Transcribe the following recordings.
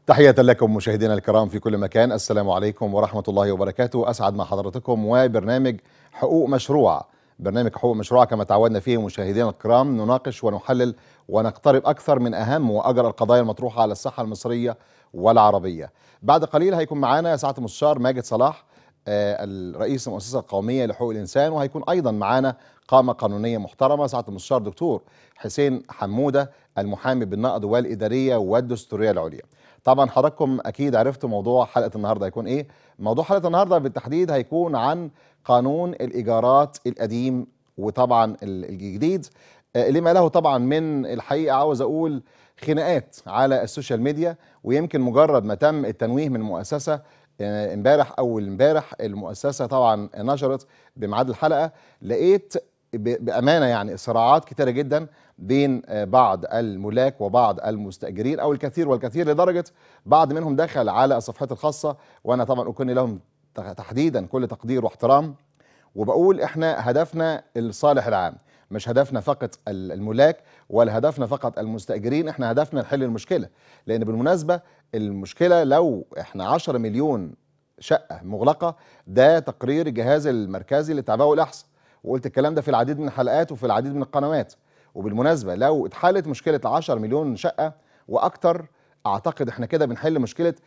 تحية لكم مشاهدينا الكرام في كل مكان السلام عليكم ورحمة الله وبركاته أسعد مع حضراتكم وبرنامج حقوق مشروع برنامج حقوق مشروع كما تعودنا فيه مشاهدينا الكرام نناقش ونحلل ونقترب أكثر من أهم وأجرى القضايا المطروحة على الساحة المصرية والعربية بعد قليل هيكون معانا سعادة المستشار ماجد صلاح آه، الرئيس المؤسسة القومية لحقوق الإنسان وهيكون أيضا معانا قامة قانونية محترمة سعادة المستشار دكتور حسين حمودة المحامي بالنقد والإدارية والدستورية العليا طبعا حضراتكم اكيد عرفتوا موضوع حلقه النهارده هيكون ايه موضوع حلقه النهارده بالتحديد هيكون عن قانون الايجارات القديم وطبعا ال- الجديد آه، لما له طبعا من الحقيقه عاوز اقول خناقات على السوشيال ميديا ويمكن مجرد ما تم التنويه من مؤسسه آه، امبارح اول امبارح المؤسسه طبعا نشرت بميعاد الحلقه لقيت ب- بامانه يعني صراعات كتيره جدا بين آه، بعض الملاك وبعض المستاجرين او الكثير والكثير لدرجه بعض منهم دخل على صفحتي الخاصه وانا طبعا اكن لهم تح- تحديدا كل تقدير واحترام وبقول احنا هدفنا الصالح العام مش هدفنا فقط ال- الملاك ولا هدفنا فقط المستاجرين احنا هدفنا نحل المشكله لان بالمناسبه المشكله لو احنا 10 مليون شقه مغلقه ده تقرير الجهاز المركزي للتعبئه والاحصاء وقلت الكلام ده في العديد من الحلقات وفي العديد من القنوات وبالمناسبه لو اتحلت مشكله 10 مليون شقه واكتر اعتقد احنا كده بنحل مشكله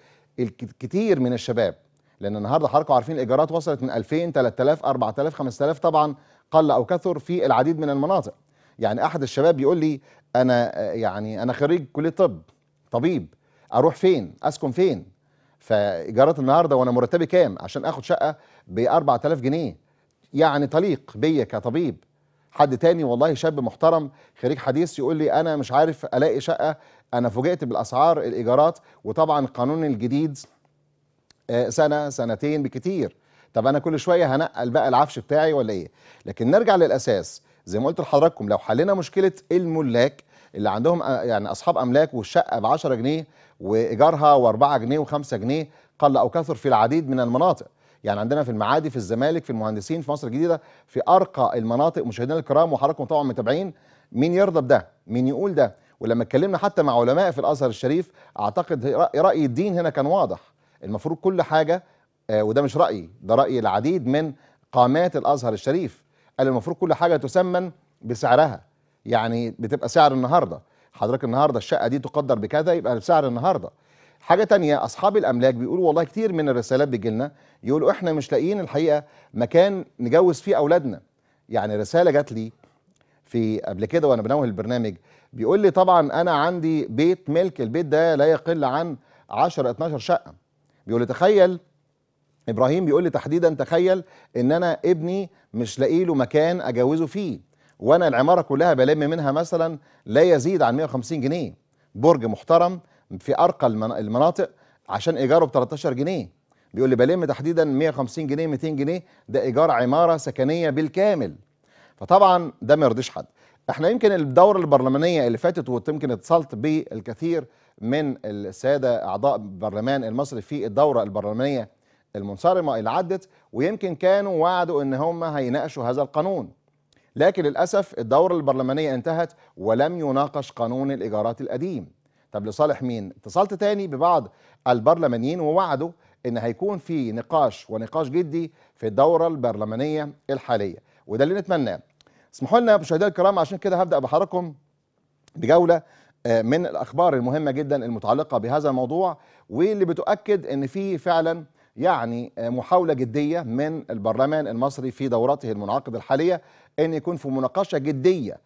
الكثير من الشباب لان النهارده حضراتكم عارفين الايجارات وصلت من 2000 3000 4000 5000 طبعا قل او كثر في العديد من المناطق يعني احد الشباب بيقول لي انا آه، يعني انا خريج كليه طب طبيب اروح فين اسكن فين فايجارات النهارده وانا مرتبي كام عشان اخد شقه ب 4000 جنيه يعني تليق بيا كطبيب حد تاني والله شاب محترم خريج حديث يقول لي انا مش عارف الاقي شقه انا فوجئت بالاسعار الايجارات وطبعا القانون الجديد آه، سنه سنتين بكتير طب انا كل شويه هنقل بقى العفش بتاعي ولا ايه لكن نرجع للاساس زي ما قلت لحضراتكم لو حلينا مشكله الملاك اللي عندهم آه، يعني اصحاب املاك والشقه ب 10 جنيه وايجارها و4 جنيه و5 جنيه قل او كثر في العديد من المناطق يعني عندنا في المعادي في الزمالك في المهندسين في مصر الجديده في ارقى المناطق مشاهدينا الكرام وحضراتكم طبعا متابعين مين يرضى بده مين يقول ده ولما اتكلمنا حتى مع علماء في الازهر الشريف اعتقد رأي- راي الدين هنا كان واضح المفروض كل حاجه آه، وده مش رايي ده راي العديد من قامات الازهر الشريف قال المفروض كل حاجه تسمن بسعرها يعني بتبقى سعر النهارده حضرتك النهارده الشقه دي تقدر بكذا يبقى بسعر النهارده حاجه تانية اصحاب الاملاك بيقولوا والله كتير من الرسالات بتجي لنا يقولوا احنا مش لاقيين الحقيقه مكان نجوز فيه اولادنا يعني رساله جات لي في قبل كده وانا بنوه البرنامج بيقول لي طبعا انا عندي بيت ملك البيت ده لا يقل عن 10 12 شقه بيقول لي تخيل ابراهيم بيقول لي تحديدا تخيل ان انا ابني مش لاقي له مكان اجوزه فيه وانا العماره كلها بلم منها مثلا لا يزيد عن 150 جنيه برج محترم في ارقى المن- المناطق عشان ايجاره ب 13 جنيه بيقول لي بلم تحديدا 150 جنيه 200 جنيه ده ايجار عماره سكنيه بالكامل فطبعا ده ما يرضيش حد احنا يمكن الدوره البرلمانيه اللي فاتت ويمكن اتصلت بالكثير من الساده اعضاء البرلمان المصري في الدوره البرلمانيه المنصرمه اللي عدت ويمكن كانوا وعدوا ان هم هيناقشوا هذا القانون لكن للاسف الدوره البرلمانيه انتهت ولم يناقش قانون الايجارات القديم طب لصالح مين اتصلت تاني ببعض البرلمانيين ووعدوا ان هيكون في نقاش ونقاش جدي في الدوره البرلمانيه الحاليه وده اللي نتمناه اسمحوا لنا مشاهدينا الكرام عشان كده هبدا بحضراتكم بجوله آه، من الاخبار المهمه جدا المتعلقه بهذا الموضوع واللي بتؤكد ان في فعلا يعني آه، محاوله جديه من البرلمان المصري في دورته المنعقده الحاليه ان يكون في مناقشه جديه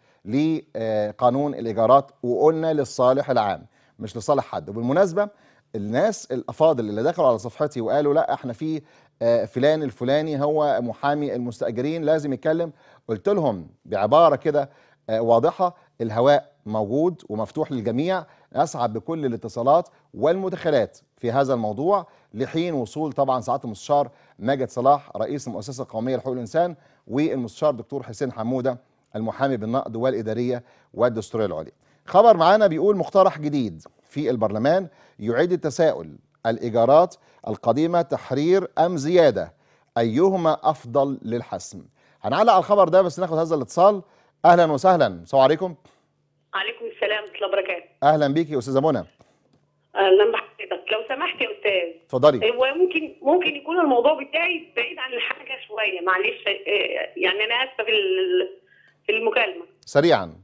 لقانون الايجارات وقلنا للصالح العام مش لصالح حد وبالمناسبه الناس الافاضل اللي دخلوا على صفحتي وقالوا لا احنا في آه، فلان الفلاني هو محامي المستاجرين لازم يتكلم قلت لهم بعباره كده آه، واضحه الهواء موجود ومفتوح للجميع اسعد بكل الاتصالات والمداخلات في هذا الموضوع لحين وصول طبعا سعاده المستشار ماجد صلاح رئيس المؤسسه القوميه لحقوق الانسان والمستشار دكتور حسين حموده المحامي بالنقد والاداريه والدستوريه العليا. خبر معانا بيقول مقترح جديد في البرلمان يعيد التساؤل الايجارات القديمه تحرير ام زياده ايهما افضل للحسم هنعلق على الخبر ده بس ناخد هذا الاتصال اهلا وسهلا السلام عليكم عليكم السلام ورحمه الله وبركاته اهلا بيكي يا استاذه منى اهلا بحضرتك سمحت يا استاذ اتفضلي هو ممكن ممكن يكون الموضوع بتاعي بعيد عن الحاجه شويه معلش آه، يعني انا اسفه في ال- في المكالمه سريعا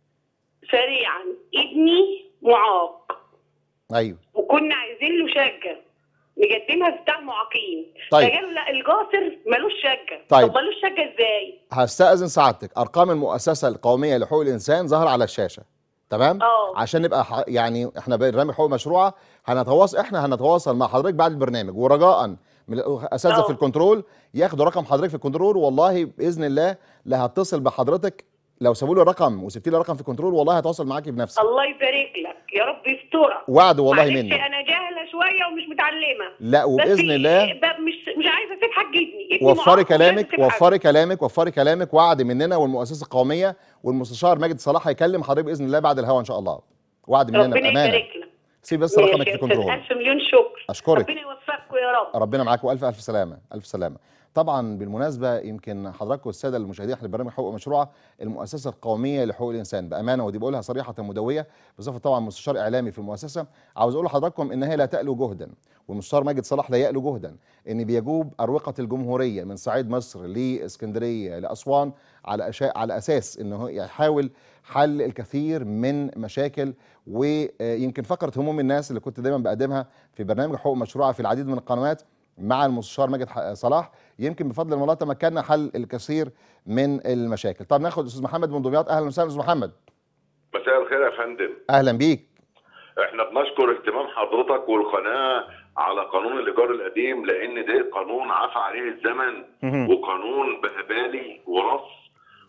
سريعا ابني معاق ايوه وكنا عايزين له شقه نقدمها في بتاع معاقين طيب. فقالوا لا الجاسر ملوش شقه طيب. طب ملوش شقه ازاي؟ هستأذن سعادتك ارقام المؤسسه القوميه لحقوق الانسان ظهر على الشاشه تمام اه. عشان نبقى ح... يعني احنا برنامج حقوق مشروعه هنتواصل احنا هنتواصل مع حضرتك بعد البرنامج ورجاء من الاساتذه اه. في الكنترول ياخدوا رقم حضرتك في الكنترول والله باذن الله لا هتصل بحضرتك لو سابوا لي رقم وسبتي لي رقم في الكنترول والله هتواصل معاكي بنفسي الله يبارك لك يا رب يسترك وعد والله معلش مني انا جاهله شويه ومش متعلمه لا بس وباذن الله ب- مش مش عايزه اسيب حق ابني ابني وفري معاق ومش عايزة كلامك أسيب حقه. وفري كلامك وفري كلامك وعد مننا والمؤسسه القوميه والمستشار ماجد صلاح هيكلم حضرتك باذن الله بعد الهوا ان شاء الله وعد مننا ربنا بامانه يبارك لك سيب بس ماشي رقمك يا في أستاذ، الكنترول الف مليون شكر اشكرك ربنا يوفقكم يا رب ربنا معاك والف الف سلامه الف سلامه طبعا بالمناسبه يمكن حضراتكم الساده المشاهدين احنا برنامج حقوق مشروعه المؤسسه القوميه لحقوق الانسان بامانه ودي بقولها صريحه مدويه بصفه طبعا مستشار اعلامي في المؤسسه عاوز اقول لحضراتكم ان هي لا تألو جهدا والمستشار ماجد صلاح لا يألو جهدا ان بيجوب اروقه الجمهوريه من صعيد مصر لاسكندريه لاسوان على أشياء على اساس انه يحاول حل الكثير من مشاكل ويمكن فقره هموم الناس اللي كنت دايما بقدمها في برنامج حقوق مشروعه في العديد من القنوات مع المستشار ماجد ح- صلاح يمكن بفضل الله تمكنا حل الكثير من المشاكل طب ناخد استاذ محمد من دمياط اهلا وسهلا استاذ محمد مساء الخير يا فندم اهلا بيك احنا بنشكر اهتمام حضرتك والقناه على قانون الايجار القديم لان ده قانون عفى عليه الزمن مهم. وقانون بهبالي ورص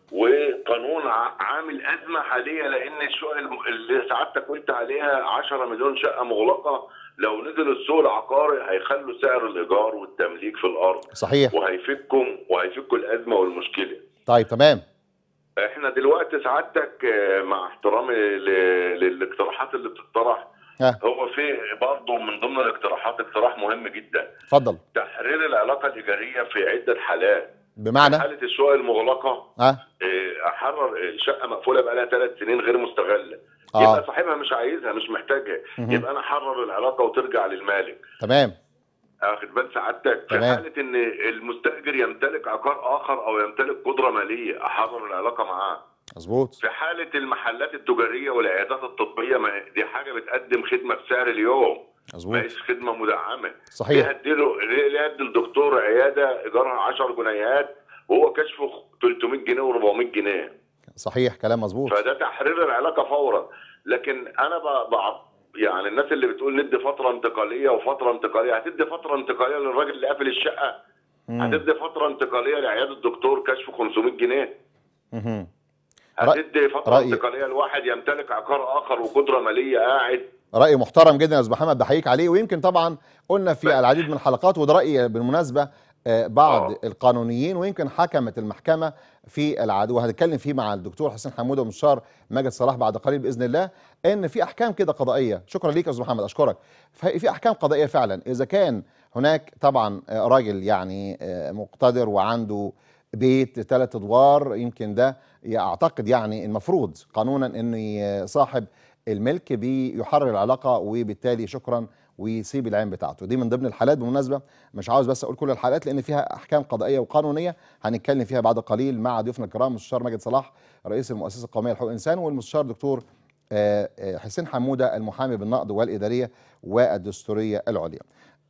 وقانون ع- عامل ازمه حاليه لان الشقق الم- اللي سعادتك قلت عليها 10 مليون شقه مغلقه لو نزل السوق العقاري هيخلوا سعر الايجار والتمليك في الارض صحيح وهيفكم وهيفكوا الازمه والمشكله طيب تمام احنا دلوقتي سعادتك آه، مع احترامي ل- للاقتراحات اللي بتطرح ها. هو في برضه من ضمن الاقتراحات اقتراح مهم جدا اتفضل تحرير العلاقه الايجاريه في عده حالات بمعنى حاله الشقق المغلقه ها آه، احرر الشقه مقفوله بقى لها ثلاث سنين غير مستغله اه يبقى صاحبها مش عايزها مش محتاجها مهم. يبقى انا احرر العلاقه وترجع للمالك تمام اخد بال سعادتك في تمام. حاله ان المستاجر يمتلك عقار اخر او يمتلك قدره ماليه احرر العلاقه معاه مظبوط في حالة المحلات التجارية والعيادات الطبية ما دي حاجة بتقدم خدمة بسعر اليوم مظبوط ما هيش خدمة مدعمة صحيح ليه اديله ليه ادي الدكتور عيادة ايجارها 10 جنيهات وهو كشفه 300 جنيه و400 جنيه صحيح كلام مظبوط فده تحرير العلاقة فورا لكن انا ب... ب... يعني الناس اللي بتقول ندي فترة انتقالية وفترة انتقالية هتدي فترة انتقالية للراجل اللي قافل الشقة مم. هتدي فترة انتقالية لعيادة الدكتور كشف 500 جنيه مهم. هتدي فترة رأيي- انتقالية لواحد يمتلك عقار آخر وقدرة مالية قاعد رأي محترم جدا يا استاذ محمد بحييك عليه ويمكن طبعا قلنا في بس. العديد من الحلقات وده رأي بالمناسبة آه، بعض آه. القانونيين ويمكن حكمت المحكمة في العدو وهنتكلم فيه مع الدكتور حسين حموده ومستشار ماجد صلاح بعد قليل بإذن الله ان في احكام كده قضائية شكرا ليك يا استاذ محمد اشكرك في في احكام قضائية فعلا اذا كان هناك طبعا آه، راجل يعني آه، مقتدر وعنده بيت ثلاث ادوار يمكن ده اعتقد يعني المفروض قانونا ان صاحب الملك بيحرر العلاقه وبالتالي شكرا ويسيب العين بتاعته دي من ضمن الحالات بالمناسبه مش عاوز بس اقول كل الحالات لان فيها احكام قضائيه وقانونيه هنتكلم فيها بعد قليل مع ضيوفنا الكرام المستشار ماجد صلاح رئيس المؤسسه القوميه لحقوق الانسان والمستشار دكتور آه، آه، حسين حموده المحامي بالنقد والاداريه والدستوريه العليا.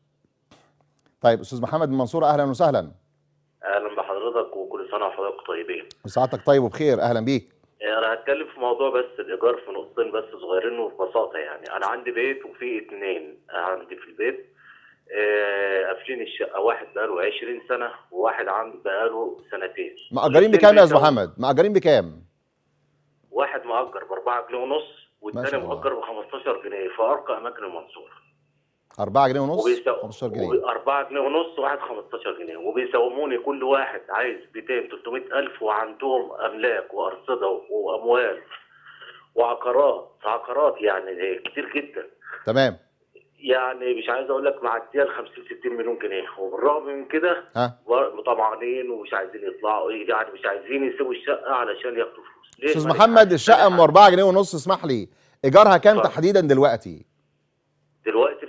طيب استاذ محمد من منصوره اهلا وسهلا اهلا بحضرتك وكل سنه وحضرتك طيبين وسعادتك طيب وبخير اهلا بيك. انا هتكلم في موضوع بس الايجار في نقطتين بس صغيرين وببساطه يعني انا عندي بيت وفي اتنين عندي في البيت آه، قافلين الشقه واحد بقاله 20 سنه وواحد عنده بقاله سنتين مأجرين الاتنين بكام يا استاذ بيساووا- محمد؟ مأجرين بكام؟ واحد مأجر ب 4 جنيه ونص ما والتاني شاء الله. مأجر ب 15 جنيه في ارقى اماكن المنصوره 4 جنيه ونص وبيساو- 15 جنيه وب- 4 جنيه ونص وواحد 15 جنيه وبيساوموني كل واحد عايز 200 300 الف وعندهم املاك وارصده واموال وعقارات عقارات يعني كتير جدا تمام يعني مش عايز اقول لك معديه ال 50 60 مليون جنيه وبالرغم من كده ها بر- طمعانين ومش عايزين يطلعوا يعني مش عايزين يسيبوا الشقه علشان ياخدوا فلوس ليه؟ استاذ مالك محمد حق. الشقه ام 4 جنيه ونص اسمح لي ايجارها كام اتفضل. تحديدا دلوقتي؟ دلوقتي في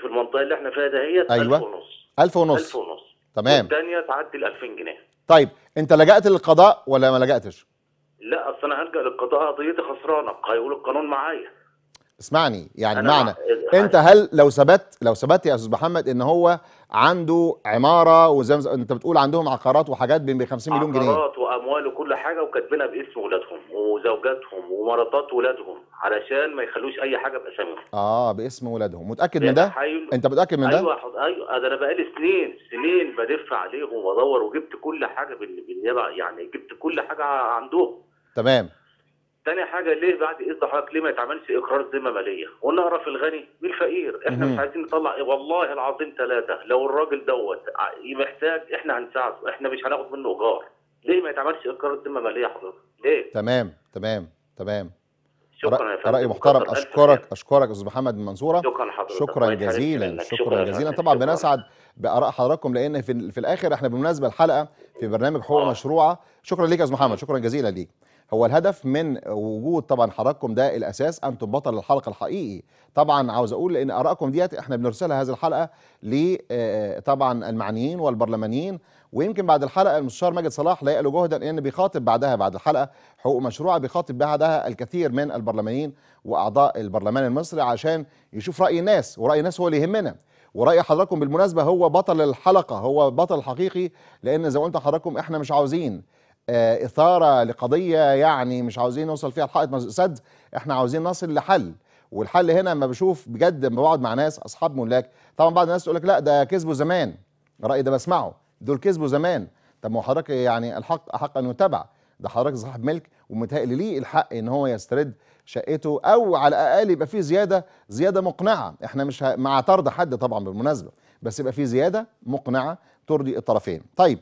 المنطقه اللي احنا فيها دهيت أيوة. 1000 ونص ألف 1000 ونص ونص تمام والثانيه تعدي ال 2000 جنيه طيب انت لجأت للقضاء ولا ما لجأتش لا اصل انا هلجا للقضاء قضيتي خسرانه هيقول القانون معايا اسمعني يعني أنا معنى مع- انت هل لو ثبت لو ثبت يا استاذ محمد ان هو عنده عماره وزي ما انت بتقول عندهم عقارات وحاجات ب 50 مليون جنيه عقارات واموال وكل حاجه وكاتبينها باسم ولادهم وزوجاتهم ومراتات ولادهم علشان ما يخلوش اي حاجه باساميهم اه باسم ولادهم متاكد من ده تحايل- انت متاكد من ده ايوه حض- ايوه ده انا بقالي سنين سنين بدف عليهم وادور وجبت كل حاجه بال- بالنيابه يعني جبت كل حاجه عندهم تمام تاني حاجه ليه بعد اذن حضرتك ليه ما يتعملش اقرار ذمه ماليه ونعرف الغني من الفقير احنا مهم. مش عايزين نطلع إيه والله العظيم ثلاثه لو الراجل دوت ع- محتاج احنا هنساعده احنا مش هناخد منه ايجار ليه ما يتعملش اقرار ذمه ماليه حضرتك ليه تمام تمام تمام شكرا يا رأي- فندم راي محترم كتر ألف اشكرك خير. اشكرك استاذ محمد من المنصوره شكرا حضرتك شكرا ما يتحرمش جزيلا منك. شكرا يا جزيلا فندم. طبعا شكراً. بنسعد باراء حضراتكم لان في في الاخر احنا بالمناسبه الحلقه في برنامج حقوق آه. مشروعه شكرا ليك يا استاذ محمد شكرا جزيلا ليك هو الهدف من وجود طبعا حضراتكم ده الاساس انتم بطل الحلقه الحقيقي طبعا عاوز اقول ان ارائكم ديت احنا بنرسلها هذه الحلقه ل آه، طبعا المعنيين والبرلمانيين ويمكن بعد الحلقه المستشار ماجد صلاح لا يألو جهدا ان بيخاطب بعدها بعد الحلقه حقوق مشروعه بيخاطب بعدها الكثير من البرلمانيين واعضاء البرلمان المصري عشان يشوف راي الناس وراي الناس هو اللي يهمنا وراي حضراتكم بالمناسبه هو بطل الحلقه هو بطل حقيقي لان زي ما قلت لحضراتكم احنا مش عاوزين آه، اثاره لقضيه يعني مش عاوزين نوصل فيها لحائط مز- سد احنا عاوزين نصل لحل والحل هنا لما بشوف بجد لما بقعد مع ناس اصحاب ملاك طبعا بعض الناس تقول لك لا ده كسبوا زمان الراي ده بسمعه دول كسبوا زمان طب ما هو حضرتك يعني الحق احق ان يتبع ده حضرتك صاحب ملك ومتهيألي ليه الحق ان هو يسترد شقته او على الاقل يبقى فيه زياده زياده مقنعه احنا مش ه- مع طرد حد طبعا بالمناسبه بس يبقى فيه زياده مقنعه ترضي الطرفين طيب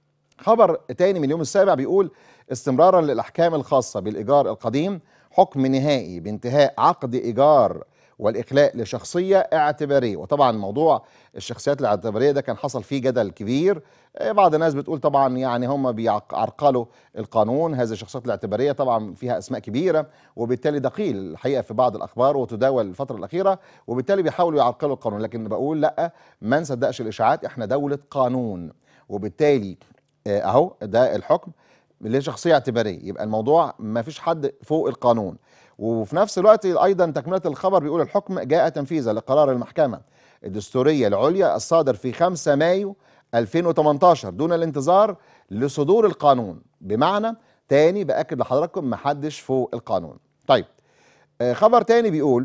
خبر تاني من اليوم السابع بيقول استمرارا للاحكام الخاصه بالايجار القديم حكم نهائي بانتهاء عقد ايجار والاخلاء لشخصيه اعتباريه وطبعا موضوع الشخصيات الاعتباريه ده كان حصل فيه جدل كبير آه، بعض الناس بتقول طبعا يعني هم بيعرقلوا القانون هذه الشخصيات الاعتباريه طبعا فيها اسماء كبيره وبالتالي ده قيل الحقيقه في بعض الاخبار وتداول الفتره الاخيره وبالتالي بيحاولوا يعرقلوا القانون لكن بقول لا ما نصدقش الاشاعات احنا دوله قانون وبالتالي آه، اهو ده الحكم لشخصيه اعتباريه يبقى الموضوع ما فيش حد فوق القانون وفي نفس الوقت ايضا تكمله الخبر بيقول الحكم جاء تنفيذا لقرار المحكمه الدستوريه العليا الصادر في 5 مايو 2018 دون الانتظار لصدور القانون بمعنى تاني باكد لحضراتكم ما حدش فوق القانون طيب آه، خبر تاني بيقول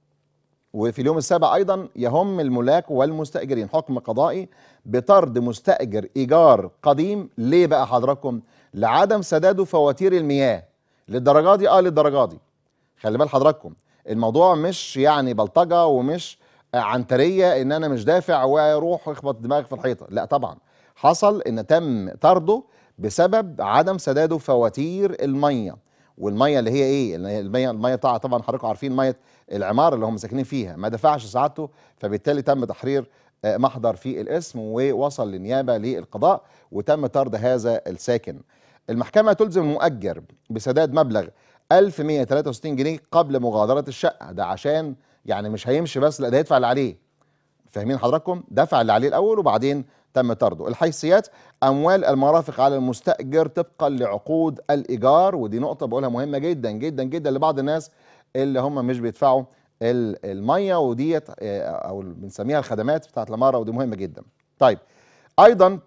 وفي اليوم السابع ايضا يهم الملاك والمستاجرين حكم قضائي بطرد مستاجر ايجار قديم ليه بقى حضراتكم لعدم سداد فواتير المياه للدرجه دي اه للدرجه دي خلي بال حضراتكم الموضوع مش يعني بلطجه ومش عنتريه ان انا مش دافع واروح اخبط دماغي في الحيطه لا طبعا حصل ان تم طرده بسبب عدم سداده فواتير الميه والميه اللي هي ايه اللي هي الميه الميه بتاع طبعا حضراتكم عارفين ميه العماره اللي هم ساكنين فيها ما دفعش سعادته فبالتالي تم تحرير آه، محضر في الاسم ووصل للنيابه للقضاء وتم طرد هذا الساكن المحكمه تلزم المؤجر بسداد مبلغ 1163 جنيه قبل مغادره الشقه ده عشان يعني مش هيمشي بس لا ده يدفع اللي عليه فاهمين حضراتكم دفع اللي عليه الاول وبعدين تم طرده الحيثيات اموال المرافق على المستاجر طبقا لعقود الايجار ودي نقطه بقولها مهمه جدا جدا جدا لبعض الناس اللي هم مش بيدفعوا ال- الميه وديت آه، او بنسميها الخدمات بتاعت العماره ودي مهمه جدا طيب ايضا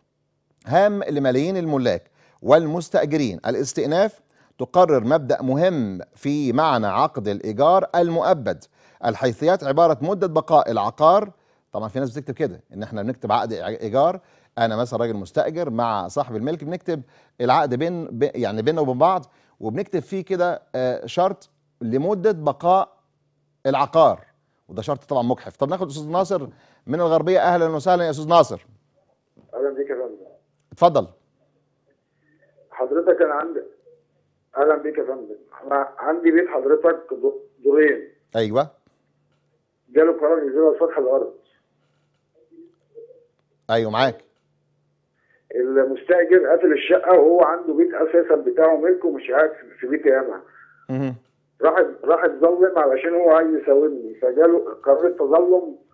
هام لملايين الملاك والمستاجرين الاستئناف تقرر مبدا مهم في معنى عقد الايجار المؤبد الحيثيات عباره مده بقاء العقار طبعا في ناس بتكتب كده ان احنا بنكتب عقد ايجار انا مثلا راجل مستاجر مع صاحب الملك بنكتب العقد بين ب- يعني بيننا وبين بعض وبنكتب فيه كده آه، شرط لمده بقاء العقار وده شرط طبعا مجحف طب ناخد استاذ ناصر من الغربيه اهلا وسهلا يا استاذ ناصر اهلا بيك يا فندم اتفضل حضرتك انا عندي اهلا بيك يا فندم انا عندي بيت حضرتك دو- دورين ايوه جاله قرار ينزل على سطح الارض ايوه معاك المستاجر قافل الشقه وهو عنده بيت اساسا بتاعه ملك ومش قاعد في- في بيت ياما مهم. راح راح اتظلم علشان هو عايز يساومني فجاله قرار التظلم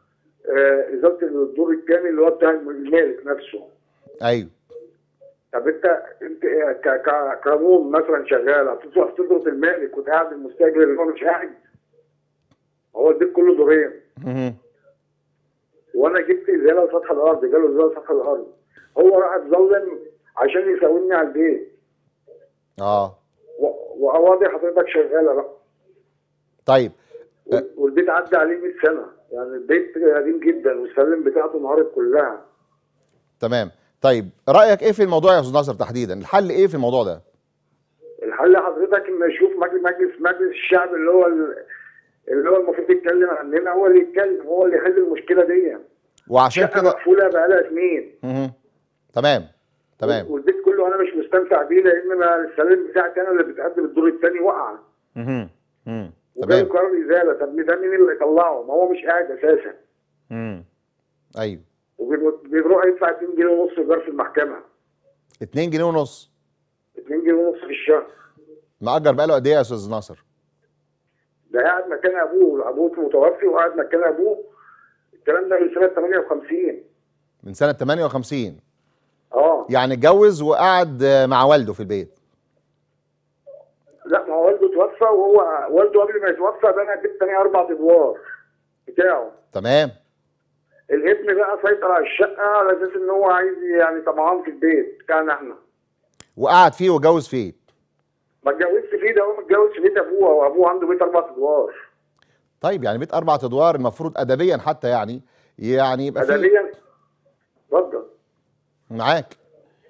آه، ازاله الدور الثاني اللي هو بتاع المالك نفسه ايوه طب انت انت ك- ك- كقانون مثلا شغال هتروح تضغط المالك وتقعد المستاجر اللي هو مش قاعد هو البيت كله دورين مهم. وانا جبت ازاله لسطح الارض جاله ازاله لسطح الارض هو راح اتظلم عشان يساويني على البيت اه و- وقواضي حضرتك شغاله بقى طيب وال- والبيت عدى عليه 100 سنه يعني البيت قديم جدا والسلم بتاعته انهارت كلها تمام طيب رايك ايه في الموضوع يا استاذ ناصر تحديدا الحل ايه في الموضوع ده الحل حضرتك ان اشوف مجلس مجلس مجلس الشعب اللي هو ال- اللي هو المفروض يتكلم عننا هو اللي يتكلم هو اللي يحل المشكله دي وعشان شقه كده مقفوله بقالها سنين مهم. تمام تمام والبيت كله انا مش مستمتع بيه لان انا السلالم بتاعتي انا اللي بتقدم الدور الثاني وقع مهم. مهم. وجاي تمام قرار ازاله طب ده مين اللي يطلعه؟ ما هو مش قاعد اساسا مم. ايوه وبيروح يدفع 2 جنيه ونص ايجار في المحكمه 2 جنيه ونص 2 جنيه ونص في الشهر مأجر بقاله قد ايه يا استاذ ناصر ده قاعد مكان ابوه ابوه متوفي وقاعد مكان ابوه الكلام ده من سنه 58 من سنه 58 اه يعني اتجوز وقعد آه، مع والده في البيت لا ما هو والده توفى وهو والده قبل ما يتوفى بنى البيت تاني اربع ادوار بتاعه تمام الابن بقى سيطر على الشقه على اساس ان هو عايز يعني طمعان في البيت بتاعنا احنا وقعد فيه واتجوز فيه ما اتجوزش فيه ده هو متجوز في بيت ابوه وابوه عنده بيت اربع ادوار طيب يعني بيت اربع ادوار المفروض ادبيا حتى يعني يعني يبقى فيه ادبيا اتفضل معاك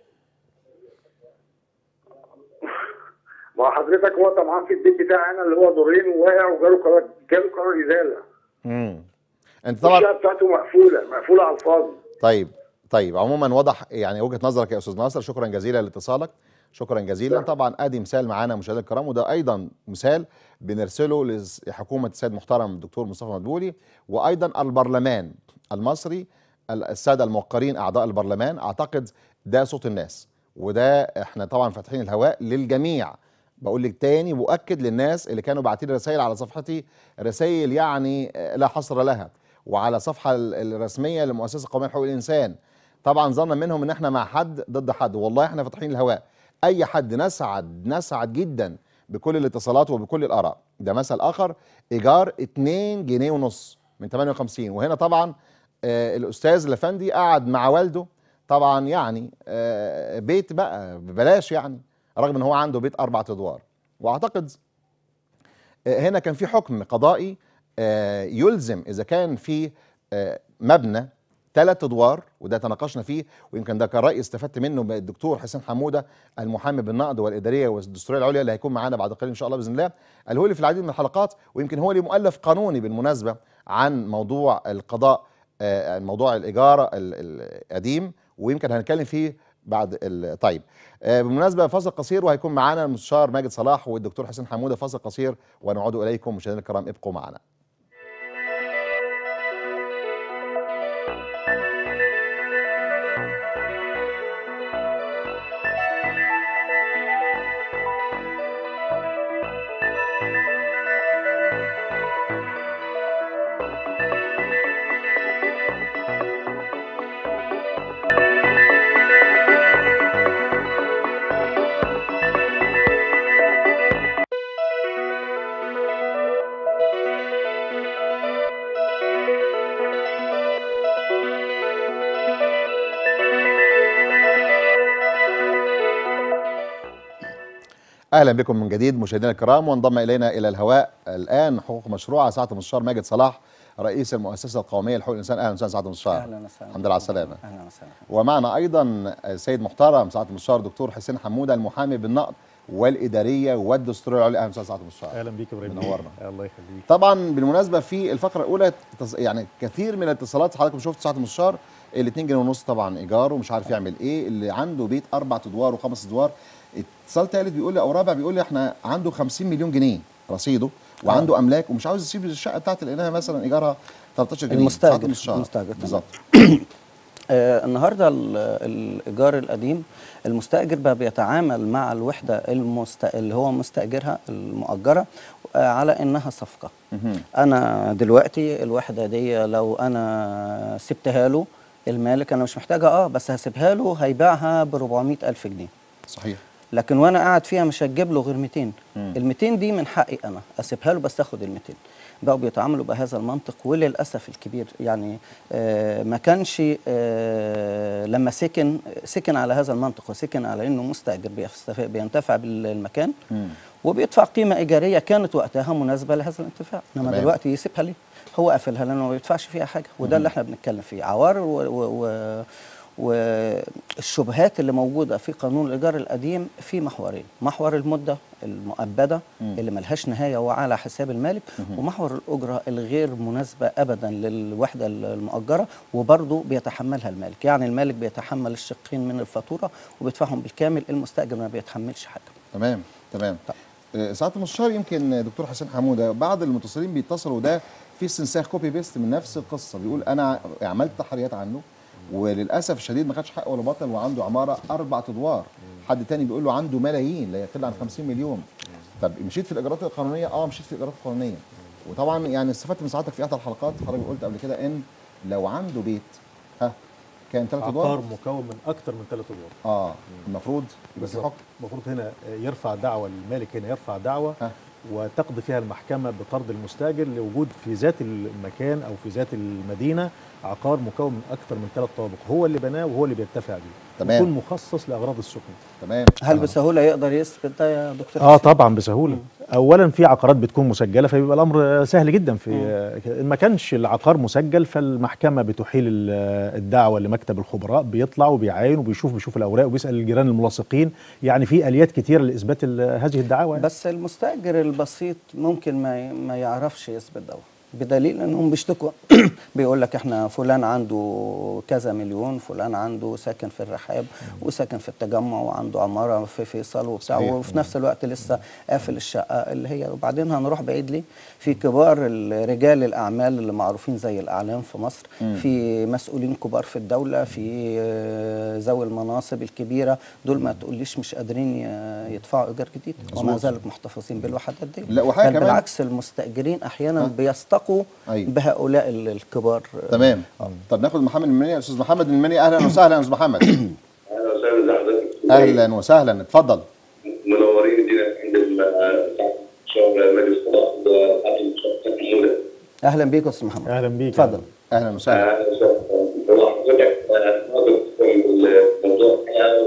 ما هو حضرتك هو طمعان في البيت بتاعي انا اللي هو دورين وواقع وجاله قرار جاله قرار ازاله امم انت طبعا الشقه بتاعته مقفوله مقفوله على الفاضي طيب طيب عموما وضح يعني وجهه نظرك يا استاذ ناصر شكرا جزيلا لاتصالك شكرا جزيلا طبعا ادي مثال معانا مشاهدينا الكرام وده ايضا مثال بنرسله لحكومه السيد محترم الدكتور مصطفى مدبولي وايضا البرلمان المصري الساده الموقرين اعضاء البرلمان اعتقد ده صوت الناس وده احنا طبعا فاتحين الهواء للجميع بقول لك تاني واكد للناس اللي كانوا باعتين رسائل على صفحتي رسائل يعني آه، لا حصر لها وعلى الصفحه ال- الرسميه للمؤسسه القوميه لحقوق الانسان طبعا ظنا منهم ان احنا مع حد ضد حد والله احنا فاتحين الهواء اي حد نسعد نسعد جدا بكل الاتصالات وبكل الاراء ده مثل اخر ايجار 2 جنيه ونص من 58 وهنا طبعا آه الاستاذ الافندي قعد مع والده طبعا يعني آه بيت بقى ببلاش يعني رغم ان هو عنده بيت اربع ادوار واعتقد آه، هنا كان في حكم قضائي آه، يلزم اذا كان في آه، مبنى ثلاث ادوار وده تناقشنا فيه ويمكن ده كان راي استفدت منه من الدكتور حسين حموده المحامي بالنقد والاداريه والدستوريه العليا اللي هيكون معانا بعد قليل ان شاء الله باذن الله اللي هو اللي في العديد من الحلقات ويمكن هو اللي مؤلف قانوني بالمناسبه عن موضوع القضاء آه، موضوع الايجار ال- القديم ويمكن هنتكلم فيه بعد ال- طيب آه، بالمناسبه فاصل قصير وهيكون معانا المستشار ماجد صلاح والدكتور حسين حموده فاصل قصير ونعود اليكم مشاهدينا الكرام ابقوا معنا اهلا بكم من جديد مشاهدينا الكرام وانضم الينا الى الهواء الان حقوق مشروعه سعاده المستشار ماجد صلاح رئيس المؤسسه القوميه لحقوق الانسان اهلا وسهلا سعاده المستشار اهلا وسهلا الحمد لله على السلامه اهلا وسهلا ومعنا ايضا السيد محترم سعاده المستشار دكتور حسين حموده المحامي بالنقد والاداريه والدستوريه العليا اهلا وسهلا سعاده المستشار اهلا بيك يا ابراهيم منورنا. الله يخليك طبعا بالمناسبه في الفقره الاولى تص- يعني كثير من الاتصالات حضرتك شفت ساعه المستشار ال 2 جنيه ونص طبعا ايجار ومش عارف يعمل ايه اللي عنده بيت اربع ادوار وخمس ادوار اتصال ثالث بيقول لي او رابع بيقول لي احنا عنده 50 مليون جنيه رصيده وعنده املاك ومش عاوز يسيب الشقه بتاعته لانها مثلا ايجارها 13 جنيه المستاجر. سعادة المستشار. المستاجر. بالظبط آه النهارده ال- الايجار القديم المستاجر بقى بيتعامل مع الوحده المست... اللي هو مستاجرها المؤجره آه على انها صفقه انا دلوقتي الوحده دي لو انا سبتها له المالك انا مش محتاجها اه بس هسيبها له هيبيعها ب 400 الف جنيه صحيح لكن وانا قاعد فيها مش هتجيب له غير 200 مم. ال 200 دي من حقي انا اسيبها له بس اخد ال 200 بقوا بيتعاملوا بهذا المنطق وللاسف الكبير يعني آه ما كانش آه لما سكن سكن على هذا المنطق وسكن على انه مستاجر بيستف- بينتفع بالمكان مم. وبيدفع قيمه ايجاريه كانت وقتها مناسبه لهذا الانتفاع انما تمام. دلوقتي يسيبها ليه هو قافلها لانه ما بيدفعش فيها حاجه وده اللي احنا بنتكلم فيه عوار و, و, و والشبهات اللي موجوده في قانون الايجار القديم في محورين محور المده المؤبده اللي ملهاش نهايه وعلى حساب المالك ومحور الاجره الغير مناسبه ابدا للوحده المؤجره وبرضه بيتحملها المالك يعني المالك بيتحمل الشقين من الفاتوره وبيدفعهم بالكامل المستاجر ما بيتحملش حاجه تمام تمام آه، ساعة المستشار يمكن دكتور حسين حموده بعض المتصلين بيتصلوا ده في استنساخ كوبي بيست من نفس القصه بيقول انا عملت تحريات عنه وللاسف الشديد ما خدش حق ولا بطل وعنده عماره اربع ادوار حد تاني بيقول له عنده ملايين لا يقل عن 50 مليون طب مشيت في الاجراءات القانونيه اه مشيت في الاجراءات القانونيه وطبعا يعني استفدت من سعادتك في احدى الحلقات حضرتك قلت قبل كده ان لو عنده بيت ها كان ثلاث عقار ادوار مكون من اكثر من ثلاث ادوار اه المفروض يبقى في بالظبط. حكم المفروض هنا يرفع دعوة المالك هنا يرفع دعوة ها. وتقضي فيها المحكمة بطرد المستاجر لوجود في ذات المكان أو في ذات المدينة عقار مكون من أكثر من ثلاث طوابق هو اللي بناه وهو اللي بيرتفع بيه تمام. يكون مخصص لأغراض السكن تمام هل آه. بسهوله يقدر يثبت ده يا دكتور اه حسين؟ طبعا بسهوله اولا في عقارات بتكون مسجله فبيبقى الامر سهل جدا في ان ما كانش العقار مسجل فالمحكمه بتحيل ال- الدعوه لمكتب الخبراء بيطلع وبيعاين وبيشوف بيشوف الاوراق وبيسال الجيران الملاصقين يعني في اليات كتيره لاثبات ال- هذه الدعاوى يعني. بس المستاجر البسيط ممكن ما ي- ما يعرفش يثبت ده بدليل انهم بيشتكوا بيقول لك احنا فلان عنده كذا مليون فلان عنده ساكن في الرحاب وساكن في التجمع وعنده عماره في فيصل وبتاع صحيح. وفي نفس الوقت لسه قافل الشقه اللي هي وبعدين هنروح بعيد ليه في كبار ال- رجال الاعمال اللي معروفين زي الاعلام في مصر في مسؤولين كبار في الدوله في آه، ذوي المناصب الكبيره دول ما تقوليش مش قادرين ي- يدفعوا ايجار جديد ومع مظبوط. ذلك محتفظين بالوحدات دي لا، وحاجة بل كمان- بالعكس المستاجرين احيانا ها؟ بيستقوا أيوة. بهؤلاء ال- الكبار تمام طب ناخد محمد المني استاذ محمد المني اهلا وسهلا يا استاذ محمد اهلا وسهلا بحضرتك اهلا وسهلا اتفضل منورين الدنيا عند ال- شغل مجلس القضاء وقبل محموده اهلا بيك يا استاذ محمد اهلا بيك اتفضل اهلا وسهلا اهلا وسهلا هو حضرتك آه، ناظر في الموضوع ده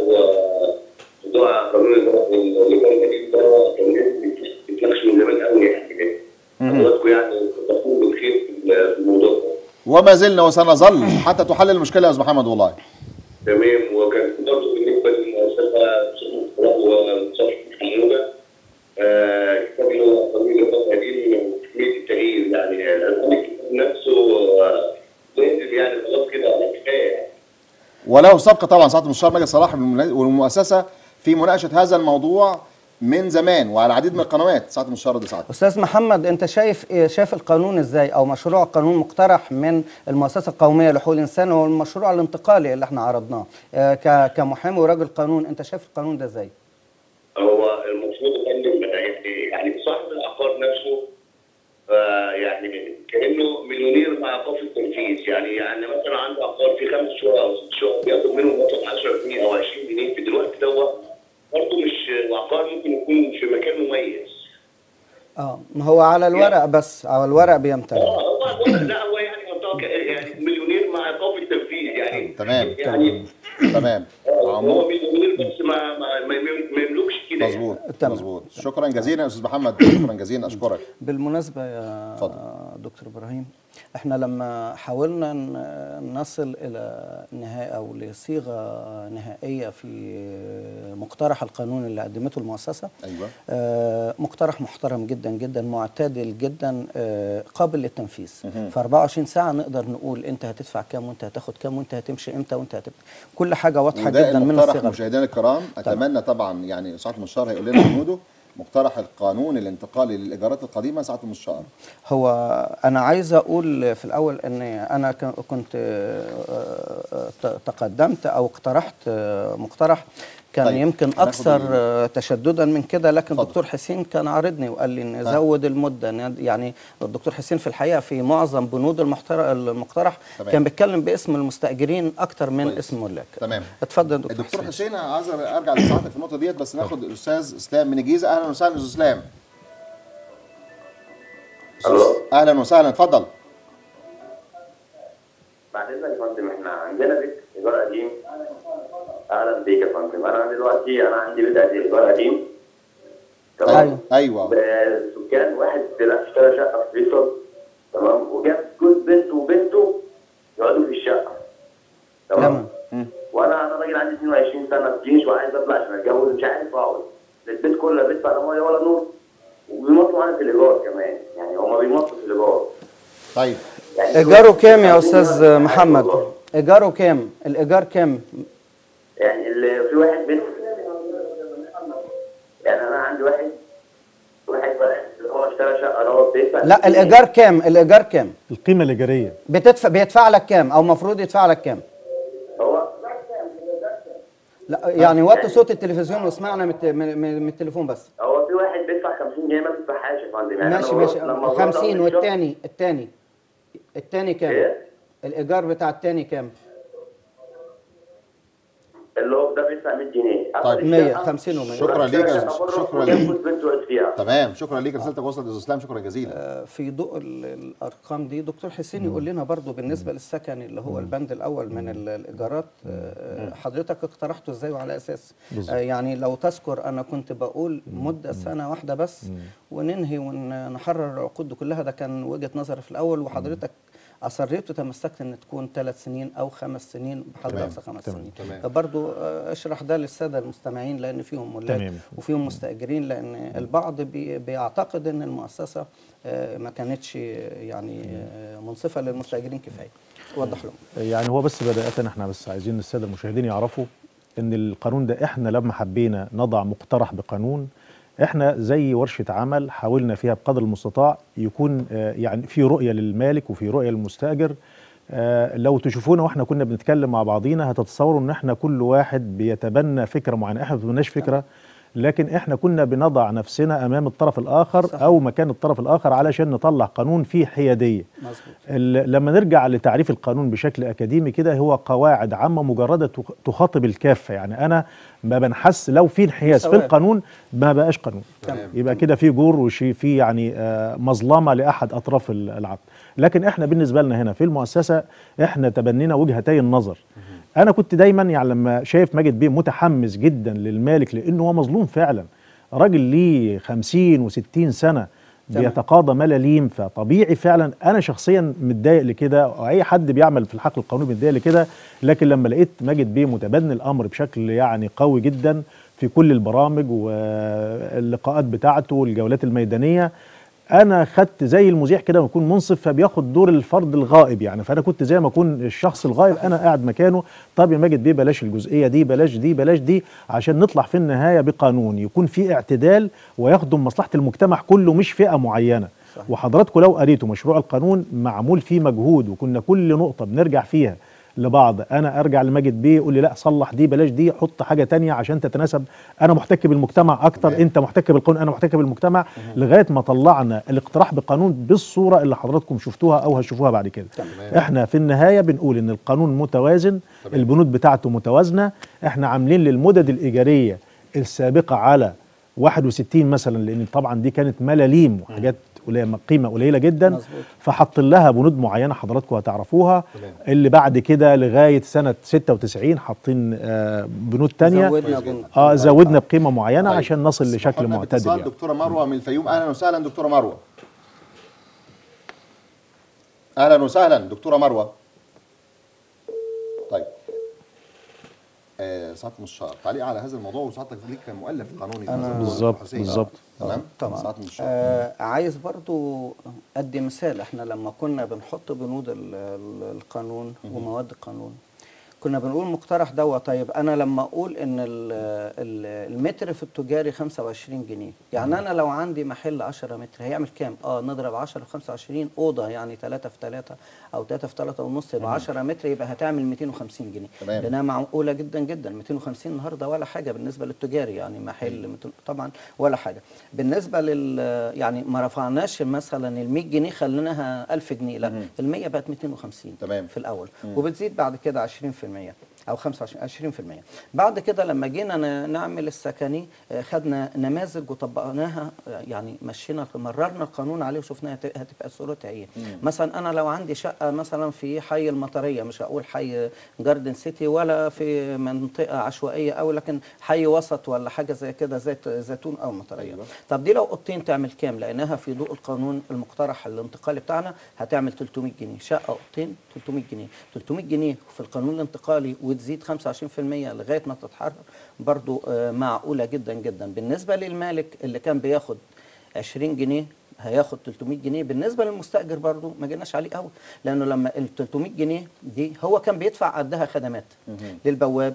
وموضوع قانون الإدارة- الايجار الجديد ده قانون بيتناقش من زمان قوي يعني حضراتكم يعني تكونوا بالخير في الموضوع ده وما زلنا وسنظل حتى تحل المشكله يا استاذ محمد والله تمام وكان برضه بالنسبه للمؤسسه سوق القراء ومصالح محموده آه، كتاب اللي هو قانون الفتره دي وكميه التغيير يعني القانون الكتاب نفسه آه، نازل يعني خلاص كده كفايه يعني. وله سبق طبعا سعاده المستشار مجد صلاح بالمنا- والمؤسسه في مناقشه هذا الموضوع من زمان وعلى العديد من القنوات سعاده المستشار رضي سعد استاذ محمد انت شايف إيه شايف القانون ازاي او مشروع قانون مقترح من المؤسسه القوميه لحقوق الانسان هو المشروع الانتقالي اللي احنا عرضناه آه، ك- كمحامي وراجل قانون انت شايف القانون ده ازاي هو المفروض يقدم يعني يعني صاحب العقار نفسه آه، يعني كانه مليونير مع ايقاف التنفيذ يعني يعني مثلا عنده عقار فيه خمس شقق او ست شقق بياخد منهم مثلا 10 جنيه او 20 جنيه في دلوقتي دوت برضه مش عقار ممكن يكون في مكان مميز اه ما هو على الورق بس على الورق بيمتلك اه هو هو لا هو يعني يعتبر يعني مليونير مع ايقاف التنفيذ يعني تمام. يعني تمام آه، عمو- هو مليونير بس ما ما ما ما يملكش كده يعني. مظبوط تمام. مظبوط شكرا جزيلا يا استاذ محمد شكرا جزيلا اشكرك بالمناسبة يا اتفضل. دكتور إبراهيم احنا لما حاولنا ن- نصل إلى نهاية أو لصيغة نهائية في مقترح القانون اللي قدمته المؤسسة ايوه آه، مقترح محترم جدا جدا معتدل جدا آه، قابل للتنفيذ في 24 ساعة نقدر نقول أنت هتدفع كام وأنت هتاخد كام وأنت هتمشي إمتى وأنت هتبقى كل حاجة واضحة وده جدا من المقترح الصيغة مشاهدينا الكرام اتمنى طبعا يعني سعاده المستشار هيقول لنا بنوده مقترح القانون الانتقالي للايجارات القديمه سعاده المستشار هو انا عايز اقول في الاول ان انا ك- كنت آه، آه، ت- تقدمت او اقترحت آه، مقترح كان طيب، يمكن هناخد اكثر ال- آه، تشددا من كده لكن اتفضل. الدكتور حسين كان عارضني وقال لي نزود المده ن- يعني الدكتور حسين في الحقيقه في معظم بنود المحتر- المقترح تمام. كان بيتكلم باسم المستاجرين اكتر من كويس. اسم ملاك تمام. اتفضل يا دكتور, الدكتور حسين حسين عايز ارجع لسعادتك في النقطه ديت بس ناخد الاستاذ اسلام من الجيزه اهلا وسهلا استاذ اسلام الو اهلا وسهلا اتفضل بعد اذنك يا فندم احنا عندنا بيت ايجار قديم اهلا بيك يا فندم انا دلوقتي انا عندي بيت ايجار قديم أيوة. ايوه بسكان واحد طلع اشترى شقه في فيصل تمام وجاب جوز بنته وبنته يقعدوا في الشقه تمام. وانا انا راجل عندي 22 سنه في جيش وعايز اطلع عشان اتجوز مش عارف اقعد البيت كله لا بيدفع لا ميه ولا نور وبيمطوا معانا في الايجار كمان يعني هما بيمطوا في الايجار طيب يعني ايجاره كام يا عايزين استاذ نعرف محمد الموضوع. ايجاره كام الايجار كام يعني اللي في واحد بنت يعني انا عندي واحد واحد بقى اللي هو اشترى شقه اللي هو بيدفع لا الايجار كام الايجار كام القيمه الايجاريه بتدفع بيدفع لك كام او المفروض يدفع لك كام هو لا يعني وطي صوت التلفزيون واسمعنا من, الت- من, من من التليفون بس هو في واحد بيدفع 50 جنيه ما بيدفعهاش يا فندم يعني ماشي أنا ماشي لما بروح 50 أقعد في الشغل- والتاني التاني التاني كام إيه؟ الايجار بتاع التاني كام اللي هو ده بيدفع 100 جنيه طيب. 100 50 و100 شكرا ليك يا- شكرا ليك. ليك بنته وقعت فيها تمام شكرا ليك رسالتك وصلت يا استاذ اسلام شكرا جزيلا في ضوء ال- الارقام دي دكتور حسين يقول لنا برضو بالنسبه للسكن اللي هو البند الاول من ال- الايجارات آه، حضرتك اقترحته ازاي وعلى اساس بالظبط. آه، يعني لو تذكر انا كنت بقول مده سنه واحده بس وننهي ونحرر العقود دي كلها ده كان وجهه نظري في الاول وحضرتك اصريت وتمسكت ان تكون ثلاث سنين او خمس سنين بحد تمام، اقصى خمس تمام، سنين تمام. برضو آه، اشرح ده للساده المستمعين لان فيهم ملاك تمام. وفيهم مستاجرين لان البعض بي بيعتقد ان المؤسسه آه، ما كانتش يعني آه، منصفه للمستاجرين كفايه وضح لهم يعني هو بس بداية احنا بس عايزين الساده المشاهدين يعرفوا ان القانون ده احنا لما حبينا نضع مقترح بقانون احنا زي ورشه عمل حاولنا فيها بقدر المستطاع يكون آه، يعني في رؤيه للمالك وفي رؤيه للمستاجر آه، لو تشوفونا واحنا كنا بنتكلم مع بعضينا هتتصوروا ان احنا كل واحد بيتبنى فكره معينه احنا ما بنتبناش فكره لكن احنا كنا بنضع نفسنا امام الطرف الاخر صح. او مكان الطرف الاخر علشان نطلع قانون فيه حياديه مظبوط ال- لما نرجع لتعريف القانون بشكل اكاديمي كده هو قواعد عامه مجرده تخ- تخاطب الكافه يعني انا ما بنحس لو في انحياز في مساواة. القانون ما بقاش قانون تمام. يبقى كده في جور وشي في يعني آه، مظلمه لاحد اطراف ال- العقد لكن احنا بالنسبه لنا هنا في المؤسسه احنا تبنينا وجهتي النظر انا كنت دايما يعني لما شايف ماجد بيه متحمس جدا للمالك لانه هو مظلوم فعلا راجل ليه 50 و60 سنه تمام. بيتقاضى ملاليم فطبيعي فعلا انا شخصيا متضايق لكده واي حد بيعمل في الحقل القانوني متضايق لكده لكن لما لقيت ماجد بيه متبني الامر بشكل يعني قوي جدا في كل البرامج واللقاءات بتاعته والجولات الميدانيه انا خدت زي المذيع كده بيكون منصف فبياخد دور الفرد الغائب يعني فانا كنت زي ما اكون الشخص الغائب انا قاعد مكانه طب يا ماجد بيه بلاش الجزئيه دي بلاش دي بلاش دي عشان نطلع في النهايه بقانون يكون فيه اعتدال ويخدم مصلحه المجتمع كله مش فئه معينه صحيح. وحضراتكم لو قريتوا مشروع القانون معمول فيه مجهود وكنا كل نقطه بنرجع فيها لبعض انا ارجع لماجد بيه يقول لي لا صلح دي بلاش دي حط حاجه تانية عشان تتناسب انا محتك بالمجتمع اكتر تمام. انت محتك بالقانون انا محتك بالمجتمع لغايه ما طلعنا الاقتراح بقانون بالصوره اللي حضراتكم شفتوها او هتشوفوها بعد كده تمام. احنا في النهايه بنقول ان القانون متوازن تمام. البنود بتاعته متوازنه احنا عاملين للمدد الايجاريه السابقه على 61 مثلا لان طبعا دي كانت ملاليم وحاجات قليله قيمه قليله جدا مظبوط. فحط لها بنود معينه حضراتكم هتعرفوها تمام. اللي بعد كده لغايه سنه 96 حاطين آه، بنود تانية زودنا كويس بن- اه زودنا بقيمه معينه طيب. عشان نصل اسمحوا لشكل لنا معتدل باتصال يعني. دكتوره مروه من الفيوم اهلا وسهلا دكتوره مروه اهلا وسهلا دكتوره مروه طيب آه سعاده المستشار تعليق على هذا الموضوع وسعادتك ليك مؤلف قانوني في أنا- هذا الموضوع. بالظبط، حسين. بالظبط. تمام طبعا. سعاده المستشار آه عايز برضو ادي مثال احنا لما كنا بنحط بنود ال- ال- القانون ومواد القانون كنا بنقول مقترح دوا طيب انا لما اقول ان ال- ال- المتر في التجاري 25 جنيه يعني انا لو عندي محل 10 متر هيعمل كام اه نضرب 10 في 25 اوضه يعني 3 في 3 او 3 في 3 ونص يبقى 10 متر يبقى هتعمل 250 جنيه تمام. لانها معقوله جدا جدا 250 النهارده ولا حاجه بالنسبه للتجاري يعني محل 200 طبعا ولا حاجه بالنسبه لل يعني ما رفعناش مثلا ال 100 جنيه خليناها 1000 جنيه لا ال 100 بقت 250 تمام. في الاول وبتزيد بعد كده 20% او 25 20% بعد كده لما جينا ن- نعمل السكني آه، خدنا نماذج وطبقناها آه، يعني مشينا مررنا القانون عليه وشفناها هت- هتبقى صورتها ايه مثلا انا لو عندي شقه مثلا في حي المطريه مش هقول حي جاردن سيتي ولا في منطقه عشوائيه او لكن حي وسط ولا حاجه زي كده زي ت- زيتون او مطريه أيوة. طب دي لو اوضتين تعمل كام لانها في ضوء القانون المقترح الانتقالي بتاعنا هتعمل 300 جنيه شقه اوضتين 300 جنيه 300 جنيه في القانون الانتقالي وتزيد 25% لغايه ما تتحرر برضو آه، معقوله جدا جدا بالنسبه للمالك اللي كان بياخد 20 جنيه هياخد 300 جنيه بالنسبه للمستاجر برضو ما جيناش عليه قوي لانه لما ال 300 جنيه دي هو كان بيدفع قدها خدمات للبواب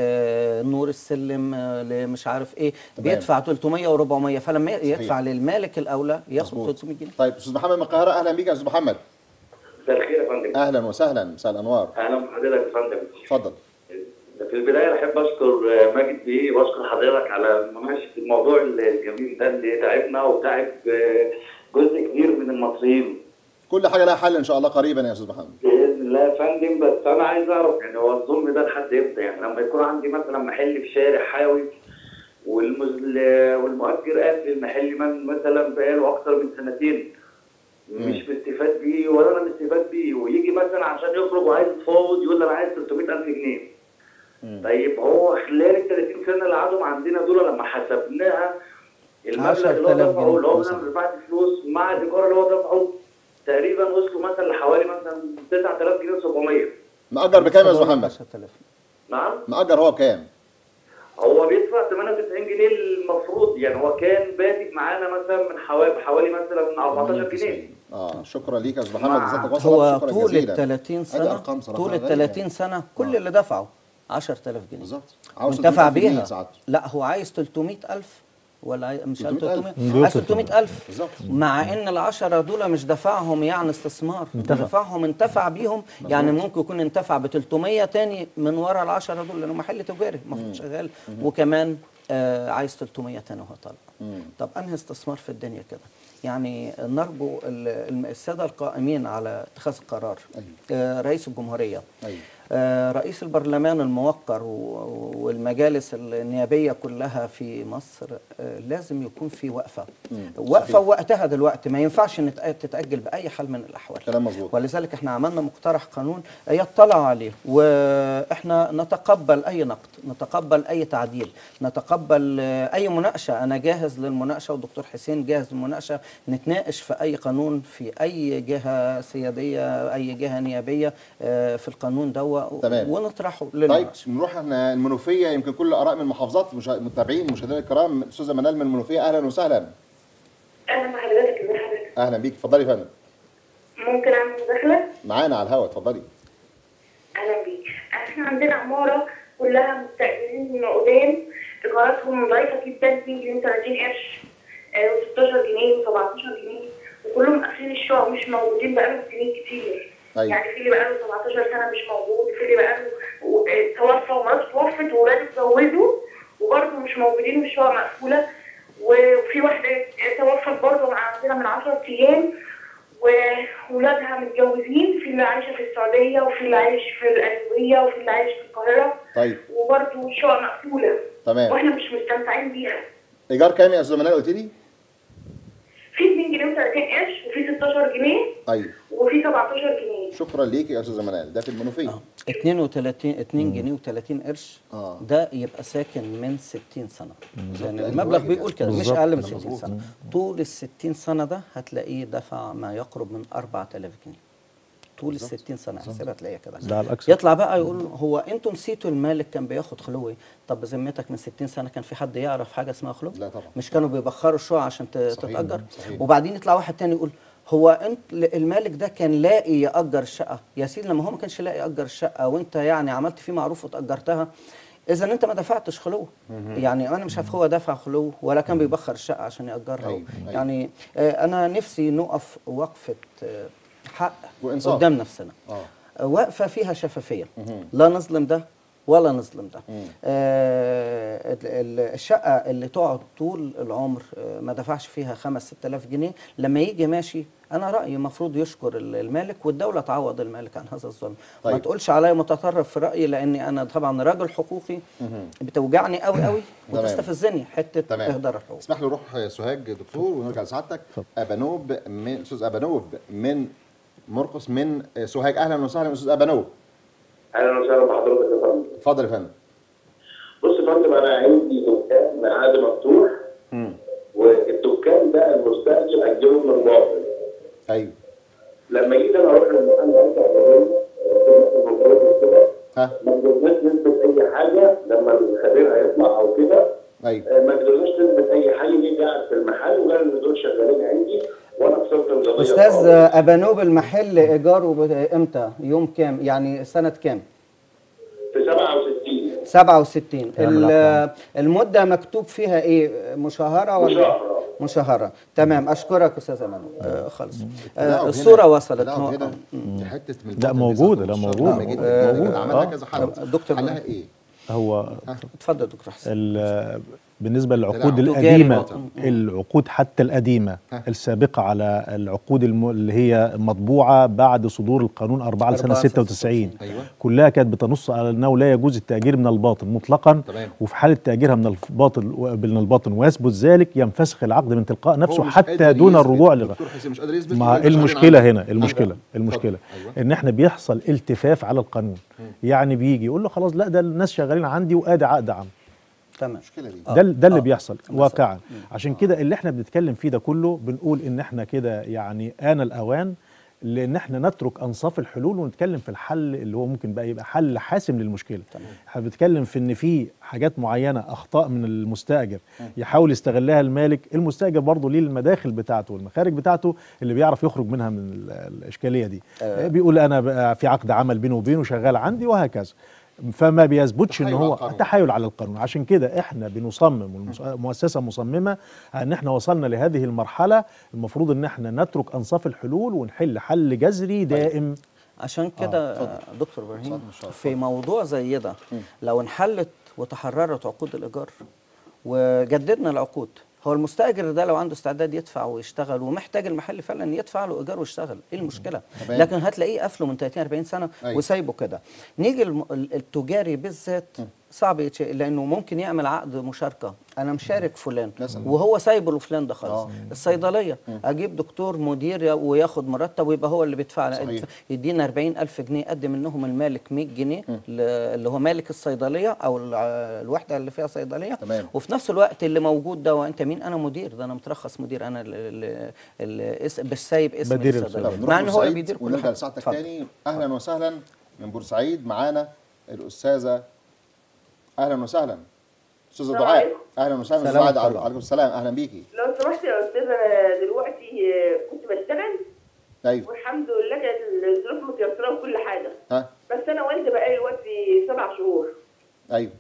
لنور السلم آه، لمش عارف ايه تمام. بيدفع 300 و400 فلما صحيح. يدفع للمالك الاولى ياخد مظبوط. 300 جنيه طيب استاذ محمد من القاهره اهلا بيك يا استاذ محمد مساء الخير يا فندم اهلا وسهلا مساء الانوار اهلا بحضرتك يا فندم اتفضل في البدايه احب اشكر آه، ماجد بيه واشكر حضرتك على مناقشه الموضوع الجميل ده اللي تعبنا وتعب آه، جزء كبير من المصريين كل حاجه لها حل ان شاء الله قريبا يا استاذ محمد باذن الله يا فندم بس انا عايز اعرف يعني هو الظلم ده لحد امتى يعني لما يكون عندي مثلا محل في شارع حاوي والمز... والمؤجر قافل المحل من مثلا بقاله اكتر من سنتين مش مستفاد بيه ولا انا مستفاد بيه ويجي مثلا عشان يخرج وعايز يتفاوض يقول لي انا عايز 300000 جنيه طيب هو خلال ال 30 سنه اللي قعدوا عندنا دول لما حسبناها المبلغ اللي هو 10,000 دفعه اللي هو جنيه مثلا دفعت فلوس مع الايجار اللي هو دفعه تقريبا وصلوا مثلا لحوالي مثلا 9000 جنيه 700 مأجر بكام يا استاذ محمد 10,000. نعم مأجر هو بكام هو بيدفع 98 جنيه المفروض يعني هو كان بادئ معانا مثلا من حوالي حوالي مثلا 14 جنيه اه شكرا ليك يا استاذ محمد مع- جزاك الله هو شكرا طول جزيلا ال 30 هذه سنه أرقام صراحة طول ال غالية 30 سنه كل اللي دفعه 10000 جنيه بالظبط عاوز وانتفع 300,000 جنيه بيها ساعات. لا هو عايز 300000 ولا عاي- مش عايز 300,000. 300 عايز 300000 بالظبط. مع ان العشرة دول مش دفعهم يعني استثمار انتفع. دفعهم انتفع بيهم يعني ممكن يكون انتفع ب 300 تاني من ورا العشرة دول لانه محل تجاري المفروض شغال وكمان آه عايز 300 تاني وهو طالع طب انهي استثمار في الدنيا كده يعني نرجو ال- الم- الساده القائمين على اتخاذ القرار آه رئيس الجمهوريه أيوة. آه، رئيس البرلمان الموقر و- والمجالس النيابية كلها في مصر آه، لازم يكون في وقفة وقفة صحيح. وقتها دلوقتي ما ينفعش نتأ- تتأجل بأي حال من الأحوال كلام مظبوط. ولذلك احنا عملنا مقترح قانون يطلع عليه واحنا نتقبل أي نقد نتقبل أي تعديل نتقبل آه، أي مناقشة أنا جاهز للمناقشة والدكتور حسين جاهز للمناقشة نتناقش في أي قانون في أي جهة سيادية أي جهة نيابية آه، في القانون ده تمام. ونطرحه طيب للمناقشة نروح احنا المنوفيه يمكن كل الاراء من المحافظات مشا- متابعين مشاهدينا الكرام استاذه منال من المنوفيه اهلا وسهلا اهلا بحضرتك ازي حضرتك اهلا بيك اتفضلي يا فندم ممكن اعمل مداخله معانا على الهواء اتفضلي اهلا بيك احنا عندنا عماره كلها مستاجرين من قدام ايجاراتهم ضعيفه جدا 2 جنيه 30 قرش و16 جنيه و17 جنيه وكلهم قافلين الشقق مش موجودين بقالهم سنين كتير أيوة. يعني في اللي بقاله 17 سنه مش موجود في اللي بقاله و- آه، توفى ومراته توفت وولاده اتجوزوا وبرضه مش موجودين والشقق مقفوله وفي واحده توفت برضه عندنا من 10 ايام وولادها متجوزين في اللي عايشه في السعوديه وفي اللي عايش في القليوبيه وفي اللي عايش في القاهره طيب وبرضه الشقق مقفوله تمام واحنا مش مستمتعين بيها ايجار كام يا استاذه منال قلت لي في 2 جنيه و30 قرش وفي 16 جنيه ايوه وفي 17 جنيه شكرا ليك يا استاذه منال ده في المنوفيه 32 2 جنيه و30 قرش آه. ده يبقى ساكن من 60 سنه لان أقل المبلغ واجب بيقول كده مش بالظبط، اقل من كلام 60 مظبوط. سنه طول ال 60 سنه ده هتلاقيه دفع ما يقرب من 4000 جنيه طول ال 60 سنه احسبها تلاقيها كده ده على الأكثر. يطلع بقى يقول هو انتوا نسيتوا المالك كان بياخد خلوي طب بذمتك من 60 سنه كان في حد يعرف حاجه اسمها خلو لا طبعا. مش كانوا بيبخروا الشقق عشان ت- صحيح، تتاجر صحيح. وبعدين يطلع واحد تاني يقول هو انت المالك ده كان لاقي يأجر الشقة يا سيدي لما هو ما كانش لاقي يأجر الشقة وانت يعني عملت فيه معروف وتأجرتها اذا انت ما دفعتش خلو يعني انا مش عارف هو دفع خلو ولا كان بيبخر الشقة عشان يأجرها أيوة، أيوة. يعني آه، انا نفسي نقف وقفة آه، حق وإنصاف. قدام نفسنا اه واقفه فيها شفافيه لا نظلم ده ولا نظلم ده آه ال- ال- الشقه اللي تقعد طول العمر آه ما دفعش فيها 5 6000 جنيه لما يجي ماشي انا رايي المفروض يشكر ال- المالك والدوله تعوض المالك عن هذا الظلم ما طيب. تقولش عليا متطرف في رايي لاني انا طبعا راجل حقوقي بتوجعني قوي قوي تمام. وتستفزني حته تمام اهدار الحقوق اسمح لي نروح سوهاج دكتور ونرجع لسعادتك ابانوب من استاذ ابانوب من مرقس من سوهاج اهلا وسهلا استاذ ابانوب اهلا وسهلا بحضرتك يا فندم اتفضل يا فندم بص يا فندم انا عندي دكان معاد مفتوح والدكان ده المستاجر اجره من الباطل ايوه لما جيت انا اروح للمحل ارجع كده ها ما قدرناش نثبت اي حاجه لما الخبير هيطلع او كده ايوه آه، ما قدرناش نثبت اي حاجه جه قاعد في المحل وقال ان دول شغالين عندي وانا خسرت القضيه استاذ خالص. ابانوب المحل ايجاره ب- امتى يوم كام يعني سنه كام في 67 67 يعمل ال- المدة مكتوب فيها ايه مشاهرة ولا مشاهرة. مشاهرة تمام اشكرك استاذ امانو آه خلص لا، آه وهنا- الصورة وصلت لا هو- هنا دي حته من لا، الباطل موجودة، دي لا، ذات موجودة. مهمة جدا موجودة. جدا عملها آه. كذا حد دكتور حلها ايه؟ هو اتفضل دكتور حسين ال- بالنسبة للعقود تجاري القديمة باطل. العقود حتى القديمة ها. السابقة على العقود الم- اللي هي مطبوعة بعد صدور القانون 4 لسنة 4 96 أيوة. كلها كانت بتنص على أنه لا يجوز التأجير من الباطن مطلقا تمام. وفي حالة تأجيرها من الباطن من الباطن ويثبت ذلك ينفسخ العقد من تلقاء هو نفسه مش حتى قادر دون يثبت. الرجوع للغ دكتور حسين مش قادر يثبت ما يبقى مش المشكلة قادر هنا عنه. المشكلة اتفضل. المشكلة ايوه ان احنا بيحصل التفاف على القانون يعني بيجي يقول له خلاص لا ده الناس شغالين عندي وادي عقد عام تمام المشكله دي ده ده اللي آه. بيحصل مثلاً. واقعا عشان كده اللي احنا بنتكلم فيه ده كله بنقول ان احنا كده يعني آن الاوان لان احنا نترك انصاف الحلول ونتكلم في الحل اللي هو ممكن بقى يبقى حل حاسم للمشكله احنا بنتكلم في ان في حاجات معينه اخطاء من المستاجر يحاول يستغلها المالك المستاجر برضه ليه المداخل بتاعته والمخارج بتاعته اللي بيعرف يخرج منها من ال- الاشكاليه دي آه. بيقول انا بقى في عقد عمل بينه وبينه شغال عندي وهكذا فما بيثبتش ان تحايل على هو القانون. تحايل على القانون عشان كده احنا بنصمم والمؤسسه مصممه ان احنا وصلنا لهذه المرحله المفروض ان احنا نترك انصاف الحلول ونحل حل جذري دائم عشان كده آه دكتور ابراهيم اتفضل، إن شاء الله. في موضوع زي ده لو انحلت وتحررت عقود الايجار وجددنا العقود هو المستاجر ده لو عنده استعداد يدفع ويشتغل ومحتاج المحل فعلا يدفع له ايجار ويشتغل ايه المشكله تمام. لكن هتلاقيه قافله من 30 40 سنه أيوة. وسايبه كده نيجي الم- ال- التجاري بالذات صعب يتش... لانه ممكن يعمل عقد مشاركه انا مشارك فلان مثلاً. وهو سايبه لفلان ده خالص آه. الصيدليه اجيب دكتور مدير وياخد مرتب ويبقى هو اللي بيدفع صحيح. يدينا 40000 جنيه قد منهم المالك 100 جنيه ل- اللي هو مالك الصيدليه او ال- الوحده اللي فيها صيدليه تمام. وفي نفس الوقت اللي موجود ده وانت مين انا مدير ده انا مترخص مدير انا ال- ال- ال- اس- مش سايب اسم بدير الصيدليه طب نروح مع ان هو اللي بورسعيد بيدير كل ونرجع حاجه لساعتك اتفضل. تاني اهلا وسهلا من بورسعيد معانا الاستاذه اهلا وسهلا استاذه السلام دعاء عليكم. اهلا وسهلا سلام استاذه عليكم. دعاء عليكم السلام اهلا بيكي لو سمحت يا استاذ انا دلوقتي آه، كنت بشتغل ايوه والحمد لله كانت الظروف متيسره وكل حاجه ها بس انا والده بقالي دلوقتي سبع شهور ايوه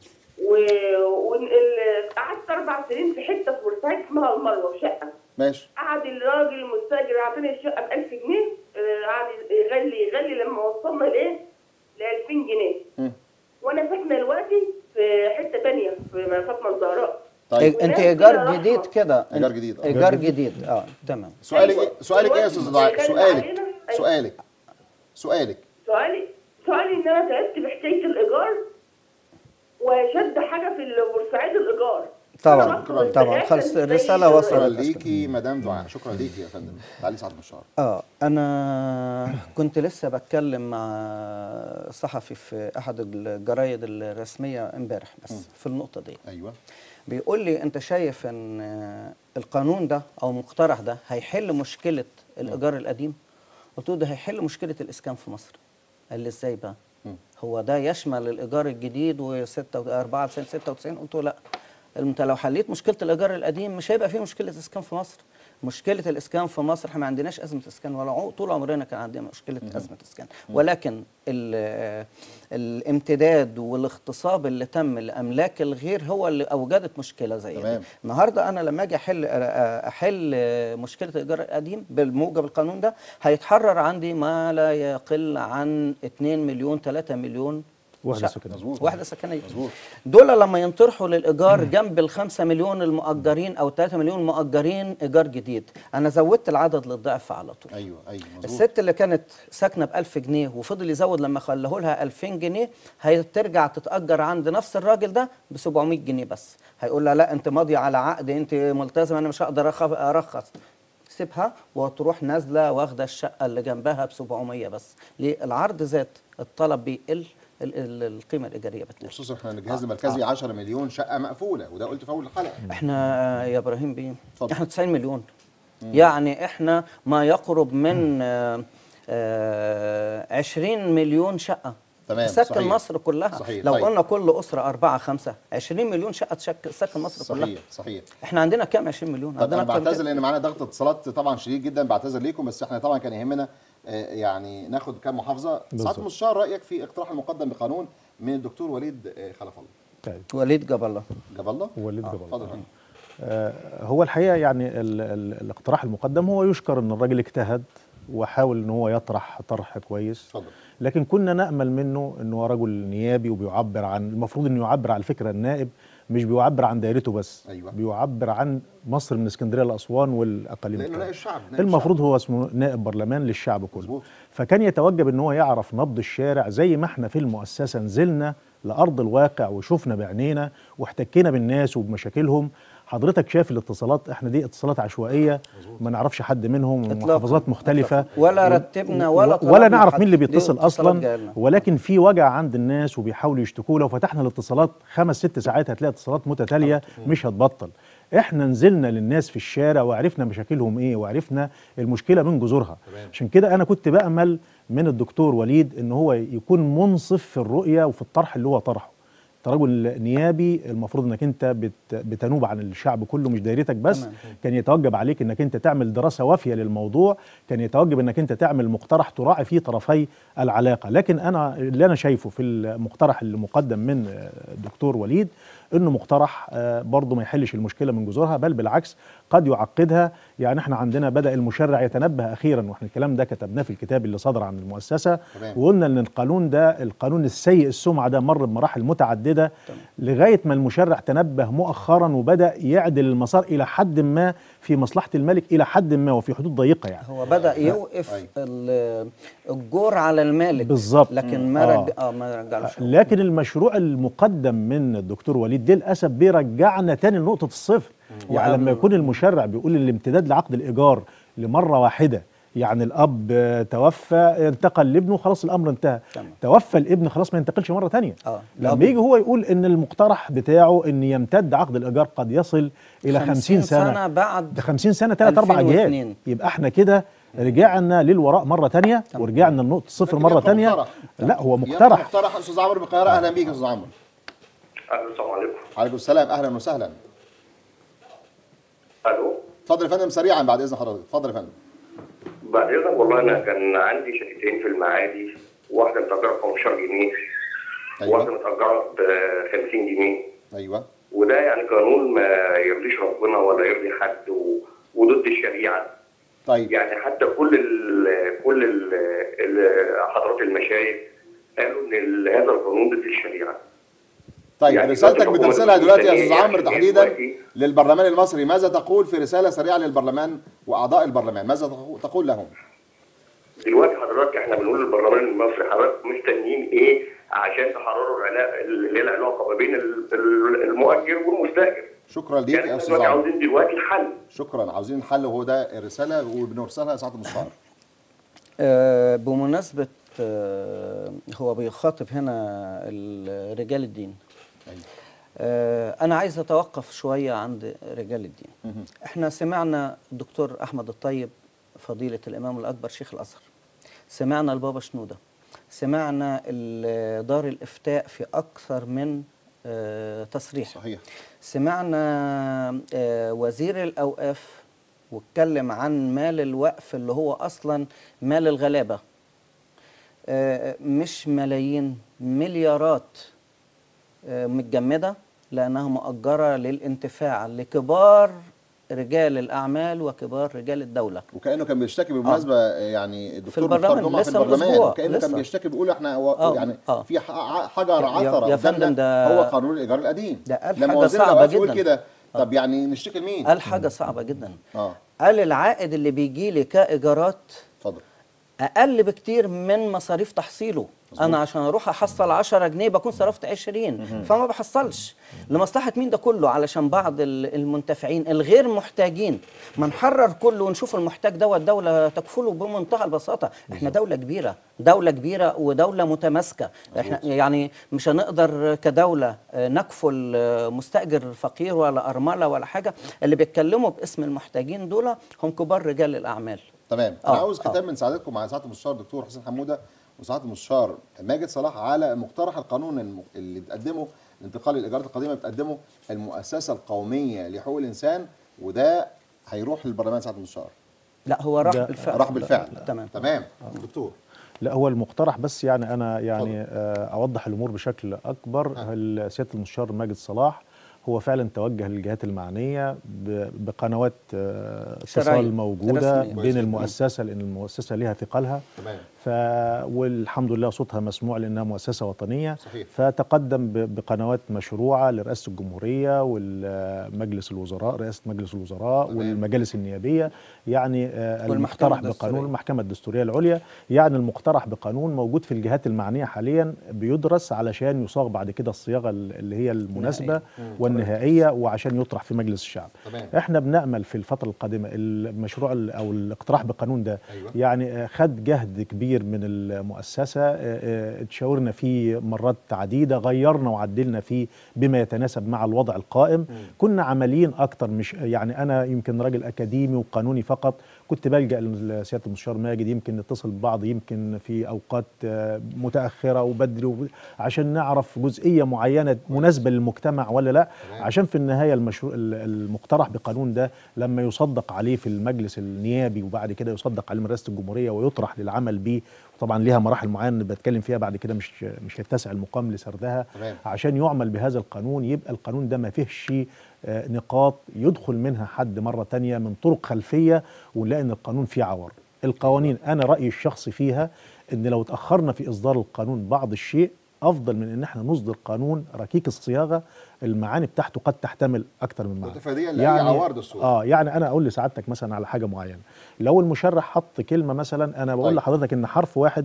وقعدت اربع سنين في حته في بورسعيد اسمها المروه في شقه ماشي قعد الراجل المستاجر اعطاني الشقه ب 1000 جنيه آه، قعد يغلي يغلي لما وصلنا لايه؟ ل 2000 جنيه مم. وانا ساكنه دلوقتي في حته ثانيه في فاطمه الزهراء طيب انت وناس ايجار كده جديد رحمة. كده إيجار جديد، آه. ايجار جديد اه تمام سؤالك أيوة. ايه سؤالك ايه يا استاذه دعاء دلوقتي سؤالك علينا- أيوة. سؤالك سؤالك سؤالي سؤالي ان انا تعبت بحكايه الايجار وشد حاجه في بورسعيد الايجار طبعاً، أنا شكراً. بطلب طبعاً. الإنتاج خلص زي الرسالة ال- وصلت. شكرا ليكي مدام دعاء شكرا ليكي يا فندم تعالي سعد بشار اه انا كنت لسه بتكلم مع صحفي في احد الجرايد الرسميه امبارح بس في النقطه دي ايوه بيقول لي انت شايف ان آه، القانون ده او المقترح ده هيحل مشكله الايجار القديم قلت له ده هيحل مشكله الاسكان في مصر قال لي ازاي بقى مم. هو ده يشمل الايجار الجديد و 4 96 قلت له لا انت لو حليت مشكله الايجار القديم مش هيبقى في مشكله اسكان في مصر مشكله الاسكان في مصر احنا ما عندناش ازمه اسكان ولا عو- طول عمرنا كان عندنا مشكله ازمه اسكان ولكن ال- الامتداد والاغتصاب اللي تم لاملاك الغير هو اللي اوجدت مشكله زي دي تمام. النهارده انا لما اجي احل احل مشكله الايجار القديم بالموجب القانون ده هيتحرر عندي ما لا يقل عن 2 مليون 3 مليون وحدة شقة. سكنية. مظبوط. وحده سكنيه مظبوط. دول لما ينطرحوا للايجار جنب ال 5 مليون المؤجرين او 3 مليون مؤجرين ايجار جديد انا زودت العدد للضعف على طول ايوه ايوه مظبوط الست اللي كانت ساكنه ب 1000 جنيه وفضل يزود لما خلوه لها 2000 جنيه هترجع تتاجر عند نفس الراجل ده ب 700 جنيه بس هيقول لها لا انت ماضيه على عقد انت ملتزمه انا مش هقدر أخف- ارخص سيبها وتروح نازله واخده الشقه اللي جنبها ب 700 بس ليه العرض زاد الطلب بيقل ال- ال- القيمه الايجاريه بتقل خصوصا احنا الجهاز المركزي 10 مليون شقه مقفوله وده قلت في اول الحلقه احنا يا ابراهيم بيه اتفضل. احنا 90 مليون يعني احنا ما يقرب من آه، آه، 20 مليون شقه تمام، تسكن صحيح. مصر كلها صحيح، لو طيب. قلنا كل اسره أربعة خمسة 20 مليون شقه تشك- تسكن مصر كلها صحيح صحيح احنا عندنا كام 20 مليون طب انا عندنا أكتر من بعتذر كده. لان معانا ضغط اتصالات طبعا شديد جدا بعتذر ليكم بس احنا طبعا كان يهمنا آه، يعني ناخد كام محافظه بالظبط. سعاده المستشار رايك في اقتراح المقدم بقانون من الدكتور وليد آه، خلف الله طيب. وليد جاب الله جاب الله وليد آه، جاب الله. اتفضل يا فندم. آه، هو الحقيقه يعني ال ال الاقتراح المقدم هو يشكر ان الراجل اجتهد وحاول ان هو يطرح طرح كويس اتفضل لكن كنا نامل منه ان هو رجل نيابي وبيعبر عن المفروض انه يعبر على فكره النائب مش بيعبر عن دائرته بس أيوة. بيعبر عن مصر من اسكندريه لاسوان والاقاليم لانه التانية. نائب الشعب نائب المفروض هو اسمه نائب برلمان للشعب كله مظبوط. فكان يتوجب ان هو يعرف نبض الشارع زي ما احنا في المؤسسه نزلنا لارض الواقع وشفنا بعينينا واحتكينا بالناس وبمشاكلهم حضرتك شايف الاتصالات احنا دي اتصالات عشوائيه ما نعرفش حد منهم إطلاقاً. محافظات مختلفه ولا و- رتبنا ولا و- طلبنا ولا نعرف حد. مين اللي دي بيتصل اتصالات اصلا جاية لنا. ولكن في وجع عند الناس وبيحاولوا يشتكوا لو فتحنا الاتصالات خمس ست ساعات هتلاقي اتصالات متتاليه مش هتبطل احنا نزلنا للناس في الشارع وعرفنا مشاكلهم ايه وعرفنا المشكله من جذورها عشان كده انا كنت بامل من الدكتور وليد ان هو يكون منصف في الرؤيه وفي الطرح اللي هو طرحه انت رجل نيابي المفروض انك انت بت بتنوب عن الشعب كله مش دايرتك بس تمام. كان يتوجب عليك انك انت تعمل دراسه وافيه للموضوع كان يتوجب انك انت تعمل مقترح تراعي فيه طرفي العلاقه لكن انا اللي انا شايفه في المقترح اللي مقدم من آه، الدكتور وليد انه مقترح آه، برضه ما يحلش المشكله من جذورها بل بالعكس قد يعقدها يعني احنا عندنا بدا المشرع يتنبه اخيرا واحنا الكلام ده كتبناه في الكتاب اللي صدر عن المؤسسه تمام. وقلنا ان القانون ده القانون السيء السمعه ده مر بمراحل متعدده لغايه ما المشرع تنبه مؤخرا وبدا يعدل المسار الى حد ما في مصلحه الملك الى حد ما وفي حدود ضيقه يعني هو بدا يوقف أيوة. ال- الجور على المالك بالظبط. لكن ما آه. رج... اه ما رجعلوش لكن المشروع المقدم من الدكتور وليد للاسف بيرجعنا تاني لنقطه الصفر يعني لما يكون المشرع بيقول الامتداد لعقد الايجار لمره واحده يعني الاب آه، توفى انتقل لابنه خلاص الامر انتهى تمام. توفى الابن خلاص ما ينتقلش مره تانية آه. لما الأب- يجي هو يقول ان المقترح بتاعه ان يمتد عقد الايجار قد يصل الى 50 سنه, سنه بعد ده 50 سنه ثلاث اربع اجيال 2002. يبقى احنا كده رجعنا للوراء مره تانية ورجعنا لنقطه الصفر لكن مره يبقى تانية مقترح. لا هو يبقى مقترح مقترح استاذ عمرو من القاهره اهلا بيك يا استاذ عمرو السلام عليكم عليكم السلام اهلا وسهلا الو اتفضل يا فندم سريعا بعد اذن حضرتك اتفضل يا فندم بعد اذنك والله انا كان عندي شقتين في المعادي واحده متاجره ب 15 جنيه واحده ايوه متاجره ب 50 جنيه ايوه وده يعني قانون ما يرضيش ربنا ولا يرضي حد و... وضد الشريعه طيب يعني حتى كل ال كل ال ال حضرات المشايخ قالوا ان ال- هذا القانون ضد الشريعه طيب يعني رسالتك دلوقتي الحكومة بترسلها دلوقتي يا استاذ يعني عمرو إيه تحديدا دلوقتي؟ للبرلمان المصري ماذا تقول في رساله سريعه للبرلمان واعضاء البرلمان ماذا تقو- تقول لهم دلوقتي حضرتك احنا بنقول للبرلمان المصري حضرتك مستنيين ايه عشان تحرروا العلاقه اللي هي العلاقه ما بين ال- ال- المؤجر والمستاجر شكرا ليك يعني يا احنا استاذ دلوقتي عمرو عاوزين دلوقتي حل شكرا عاوزين الحل وهو ده الرساله وبنرسلها لسعاده المستشار آه، بمناسبة آه، هو بيخاطب هنا ال- رجال الدين أيوة. آه، أنا عايز أتوقف شوية عند رجال الدين إحنا سمعنا الدكتور أحمد الطيب فضيلة الإمام الأكبر شيخ الأزهر سمعنا البابا شنودة سمعنا ال- دار الإفتاء في أكثر من آه، تصريح صحيح سمعنا آه، وزير الأوقاف واتكلم عن مال الوقف اللي هو اصلا مال الغلابه آه، مش ملايين مليارات آه، متجمده لانها مؤجره للانتفاع لكبار رجال الاعمال وكبار رجال الدوله وكانه كان بيشتكي بالمناسبه يعني الدكتور البرلمان، مختار جمعه في لسه من البرلمان أسبوع، كانه كان لسه. بيشتكي بيقول احنا هو آه، يعني آه. في ح- حجر يا- عثره يا قدامنا فندم ده- هو قانون الايجار القديم ده قال لما حاجة وزير صعبة الأوقاف يقول جداً. كده طب يعني نشتكي لمين؟ قال حاجه صعبه جدا اه قال العائد اللي بيجي لي كايجارات اتفضل اقل بكتير من مصاريف تحصيله انا عشان اروح احصل 10 جنيه بكون صرفت 20 فما بحصلش لمصلحه مين ده كله علشان بعض ال- المنتفعين الغير محتاجين ما نحرر كله ونشوف المحتاج ده والدوله تكفله بمنتهى البساطه احنا دوله كبيره دوله كبيره ودوله متماسكه احنا يعني مش هنقدر كدوله آه، نكفل آه، مستاجر فقير ولا ارمله ولا حاجه اللي بيتكلموا باسم المحتاجين دول هم كبار رجال الاعمال تمام انا آه، عاوز آه. ختام من سعادتكم مع سعاده المستشار دكتور حسين حموده وسعاده المستشار ماجد صلاح على مقترح القانون الم- اللي بتقدمه الانتقال للايجارات القديمه بتقدمه المؤسسه القوميه لحقوق الانسان وده هيروح للبرلمان سعاده المستشار لا هو راح ده بالفعل راح بالفعل تمام تمام دكتور لا هو المقترح بس يعني انا يعني آه، اوضح الامور بشكل اكبر هل سياده المستشار ماجد صلاح هو فعلا توجه للجهات المعنيه ب- بقنوات آه، شرعية، اتصال موجوده رسمية. كويس بين جداً. المؤسسه لان المؤسسه ليها ثقلها تمام ف والحمد لله صوتها مسموع لانها مؤسسه وطنيه صحيح. فتقدم ب- بقنوات مشروعه لرئاسه الجمهوريه والمجلس الوزراء رئاسه مجلس الوزراء تمام. والمجالس النيابيه يعني آه، والمحكمة المقترح الدستورية. بقانون المحكمه الدستوريه العليا يعني المقترح بقانون موجود في الجهات المعنيه حاليا بيدرس علشان يصاغ بعد كده الصياغه اللي هي المناسبه والنهائيه وعشان يطرح في مجلس الشعب تمام. احنا بنامل في الفتره القادمه المشروع ال- او الاقتراح بقانون ده أيوة. يعني آه، خد جهد كبير من المؤسسه آه، آه، اتشاورنا فيه مرات عديده غيرنا وعدلنا فيه بما يتناسب مع الوضع القائم كنا عمليين اكتر مش يعني انا يمكن راجل اكاديمي وقانوني فقط كنت بلجا لسياده المستشار ماجد يمكن نتصل ببعض يمكن في اوقات آه، متاخره وبدري وب- عشان نعرف جزئيه معينه مناسبه للمجتمع ولا لا تمام. عشان في النهايه المشروع ال- المقترح بقانون ده لما يصدق عليه في المجلس النيابي وبعد كده يصدق عليه من رئاسه الجمهوريه ويطرح للعمل به وطبعا ليها مراحل معينه بتكلم فيها بعد كده مش مش هيتسع المقام لسردها تمام. عشان يعمل بهذا القانون يبقى القانون ده ما فيهش آه، نقاط يدخل منها حد مره تانية من طرق خلفيه ونلاقي ان القانون فيه عور القوانين انا رايي الشخصي فيها ان لو اتاخرنا في اصدار القانون بعض الشيء افضل من ان احنا نصدر قانون ركيك الصياغه المعاني بتاعته قد تحتمل اكتر من معنى متفاديا لاي عوار دستوري اه يعني انا اقول لسعادتك مثلا على حاجه معينه لو المشرح حط كلمه مثلا انا بقول طيب. لحضرتك ان حرف واحد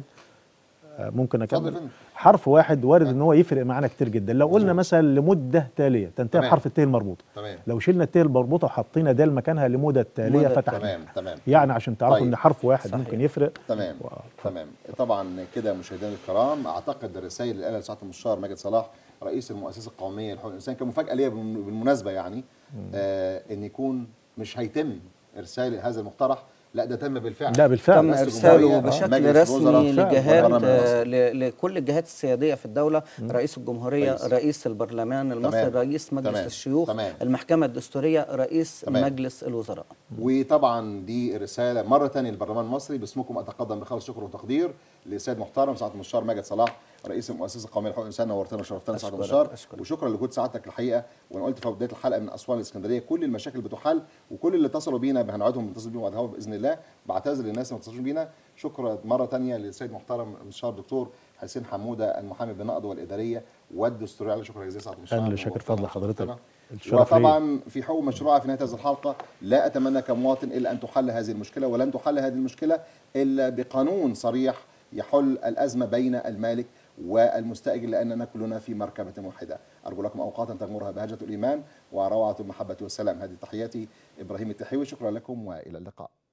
آه، ممكن اتفضل يا اكمل فندم. حرف واحد وارد ان هو يفرق معانا كتير جدا لو قلنا مظبوط. مثلا لمده تاليه تنتهي تمام. بحرف الت المربوطه تمام لو شلنا الت المربوطه وحطينا دال مكانها لمده تاليه مدة. فتحنا تمام تمام يعني عشان تعرفوا طيب. ان حرف واحد صحيح. ممكن يفرق تمام و- تمام طبعا كده مشاهدينا الكرام اعتقد الرسائل اللي قالها سعاده المستشار ماجد صلاح رئيس المؤسسه القوميه لحقوق الانسان كان مفاجاه ليا بالم- بالمناسبه يعني آه ان يكون مش هيتم ارسال هذا المقترح لا ده تم بالفعل لا بالفعل تم رئاسة ارساله الجمهورية، بشكل مجلس الوزراء، رسمي فعلا. لجهات والبرلمان آه، المصري. ل- لكل الجهات السياديه في الدوله رئيس الجمهوريه كويس. رئيس البرلمان المصري تمام. رئيس مجلس تمام. الشيوخ تمام. المحكمه الدستوريه رئيس تمام. مجلس الوزراء وطبعا دي رساله مره ثانيه للبرلمان المصري باسمكم اتقدم بخالص شكر وتقدير للسيد محترم سعاده المستشار ماجد صلاح رئيس المؤسسه القوميه لحقوق الانسان نورتنا وشرفتنا سعاده أشكرك، المستشار أشكرك. وشكرا لوجود سعادتك الحقيقه وانا قلت في بدايه الحلقه من اسوان الاسكندريه كل المشاكل بتحل وكل اللي اتصلوا بينا هنوعدهم نتصل بيهم بعد الهوا باذن الله بعتذر للناس اللي ما اتصلوش بينا شكرا مره ثانيه للسيد محترم المستشار دكتور حسين حموده المحامي بالنقد والاداريه والدستوريه على شكرا جزيلا سعاده المستشار انا اللي شاكر فضل حضرتك وشرفتنا. الشرف ليا. وطبعا في حقوق مشروعه في نهايه هذه الحلقه لا اتمنى كمواطن الا ان تحل هذه المشكله ولن تحل هذه المشكله الا بقانون صريح يحل الازمه بين المالك والمستاجر لاننا كلنا في مركبه واحده ارجو لكم اوقاتا تغمرها بهجه الايمان وروعه المحبه والسلام هذه تحياتي ابراهيم التحيوي شكرا لكم والى اللقاء